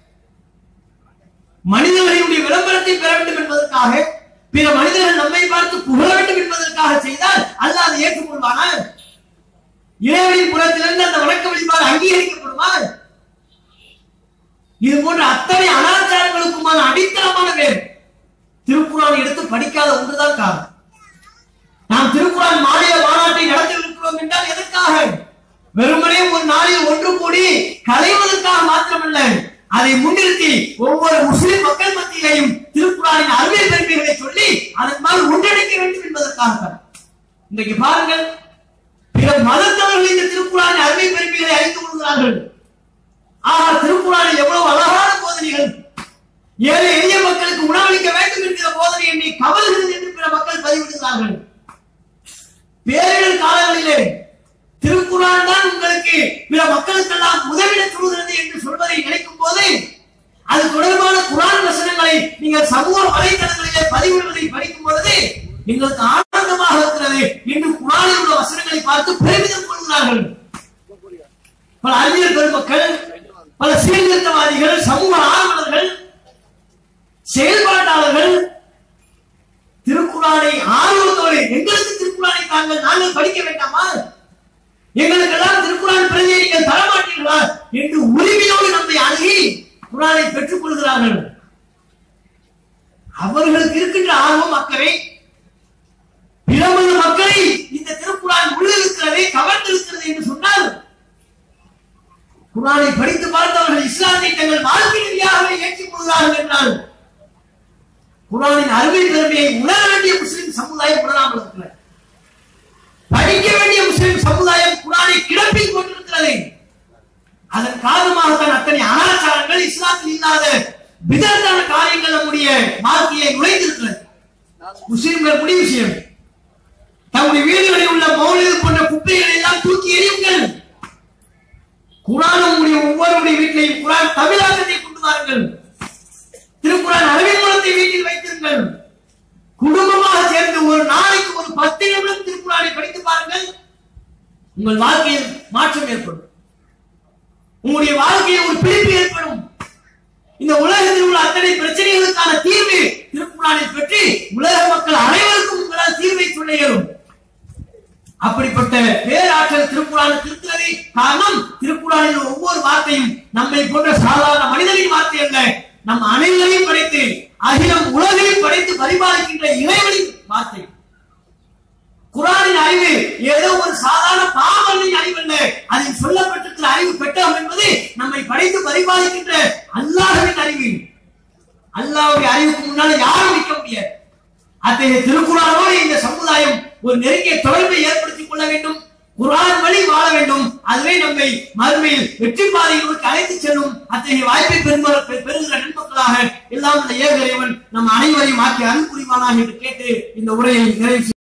மனிதர்களுடைய விளம்பரத்தை பெற வேண்டும் என்பதற்காக பிற மனிதர்கள் நம்மை பார்த்து புகழ வேண்டும் என்பதற்காக செய்தால் அல்லாஹ் அதை ஏற்றுக்கொள்வானா இறைவனின் புறத்திலிருந்து அந்த வணக்க வழிபாடு அங்கீகரிக்கப்படுமா இது போன்ற அத்தனை அனாச்சாரங்களுக்குமான அடித்தளமான வேர் திருக்குறான் எடுத்து படிக்காத ஒன்றுதான் காரணம் நாம் திருக்குறான் மாநில மாநாட்டை நடத்தவிருக்கிறோம் என்றால் எதற்காக வெறுமனே ஒரு நாளில் ஒன்று கூடி கலைவதற்காக மாத்திரமல்ல அதை முன்னிறுத்தி ஒவ்வொரு முஸ்லிம் மக்கள் மத்தியிலையும் திருக்குறானின் அறிவியல் பெருமைகளை சொல்லி அதன் மேல் ஒன்றிணைக்க வேண்டும் என்பதற்காகத்தான் இன்றைக்கு பாருங்கள் பிற மதத்தவர்கள் இந்த திருக்குறானின் அருமை பெருமைகளை அறிந்து கொள்கிறார்கள் ஆனா திருக்குறானில் எவ்வளவு அழகான போதனைகள் ஏழை எளிய மக்களுக்கு உணவளிக்க வேண்டும் என்கிற போதனை என்னை கவல்கிறது என்று பிற மக்கள் பதிவிடுகிறார்கள் பேரிடர் காலங்களிலே திருக்குறான் தான் உங்களுக்கு பிற மக்களுக்கெல்லாம் உதவிட சொல்கிறது என்று சொல்வதை நினைக்கும் போது அது தொடர்பான குரான் வசனங்களை நீங்கள் சமூக வலைதளங்களிலே பதிவிடுவதை படிக்கும் பொழுது எங்களுக்கு ஆனந்தமாக இருக்கிறது என்று குரானில் உள்ள வசனங்களை பார்த்து பெருமிதம் கொள்கிறார்கள் பல அறிவியல் பெருமக்கள் பல சீர்திருத்தவாதிகள் சமூக ஆர்வலர்கள் செயல்பாட்டாளர்கள் திருக்குறானை ஆர்வத்தோடு எங்களுக்கு திருக்குறானை தாங்கள் நாங்கள் படிக்க வேண்டாமா எங்களுக்கெல்லாம் திருக்குறான் பிரதியை நீங்கள் தரமாட்டீர்களா என்று உரிமையோடு நம்மை அணுகி குரானை பெற்றுக் கொள்கிறார்கள் அவர்களுக்கு இருக்கின்ற ஆர்வம் அக்கறை பிறமது மக்களை இந்த திருக்குறான் உள்ளிருக்கிறது கவர்ந்திருக்கிறது என்று சொன்னால் குரானை படித்து பார்த்தவர்கள் இஸ்லாத்தை தங்கள் வாழ்க்கை ரீதியாகவே ஏற்றுக் கொள்கிறார்கள் என்றால் குரானின் அருமை பெருமையை உணர வேண்டிய முஸ்லிம் சமுதாயம் உணராமல் இருக்கிறார் படிக்க வேண்டிய முஸ்லிம் சமுதாயம் குரானை கிடப்பில் கொண்டிருக்கிறது அதன் காரணமாகத்தான் அத்தனை அனாச்சாரங்கள் இஸ்லாத்தில் இல்லாத விதத்தான காரியங்கள் நம்முடைய வாழ்க்கையை நுழைந்திருக்கிறது முஸ்லிம்கள் முடிவு செய்யும் தம்முடைய வீடுகளில் உள்ள மௌலிது போன்ற குப்பைகளை எல்லாம் தூக்கி எறியுங்கள் குரான் உங்களுடைய ஒவ்வொருடைய வீட்டிலையும் குரான் தமிழாக்கத்தை கொண்டு வாருங்கள் திருக்குறான் அரபின் மூலத்தை வீட்டில் வைத்திருங்கள் குடும்பமாக சேர்ந்து ஒரு நாளைக்கு ஒரு பத்து நிமிடம் திருக்குறானை படித்து பாருங்கள் உங்கள் வாழ்க்கையில் மாற்றம் ஏற்படும் உங்களுடைய வாழ்க்கையில் ஒரு பிடிப்பு ஏற்படும் இந்த உலகத்தில் உள்ள அத்தனை பிரச்சனைகளுக்கான தீர்வு திருக்குறானை பற்றி உலக மக்கள் அனைவருக்கும் உங்களால் தீர்வை சொல்ல இயலும் அப்படிப்பட்ட பேராற்றல் திருக்குறானுக்கு இருக்கிறது காரணம் திருக்குறானில் ஒவ்வொரு வார்த்தையும் நம்மை போன்ற சாதாரண மனிதனின் வார்த்தை அல்ல நம் அனைவரையும் படைத்து அகிலம் உலகையும் படைத்து பரிபாலிக்கின்ற இறைவனின் வார்த்தை குரானின் அறிவு ஏதோ ஒரு சாதாரண பாவனின் அறிவு அல்ல அதில் சொல்லப்பட்டிருக்கிற அறிவு பெட்டகம் என்பது நம்மை படைத்து பரிபாலிக்கின்ற அல்லாஹ்வின் அறிவு அல்லாஹ்வுடைய அறிவுக்கு முன்னால யாரும் நிற்க முடியாது அத்தகைய திருக்குறானோடு இந்த சமுதாயம் ஒரு நெருங்கிய தொடர்பை ஏற்படுத்திக் கொள்ள வேண்டும் குரான் வழி வாழ வேண்டும் அதுவே நம்மை மறுமையில் வெற்றி பாதைகளுக்கு அழைத்து செல்லும் அத்தகைய வாய்ப்பை பெறுகிற பெறுகிற நண்பர்களாக எல்லாம் இந்த ஏக இறைவன் நம் அனைவரையும் ஆக்கி அருள் புரிவானாக என்று கேட்டு இந்த உரையை நிறைவு செய்கிறேன்.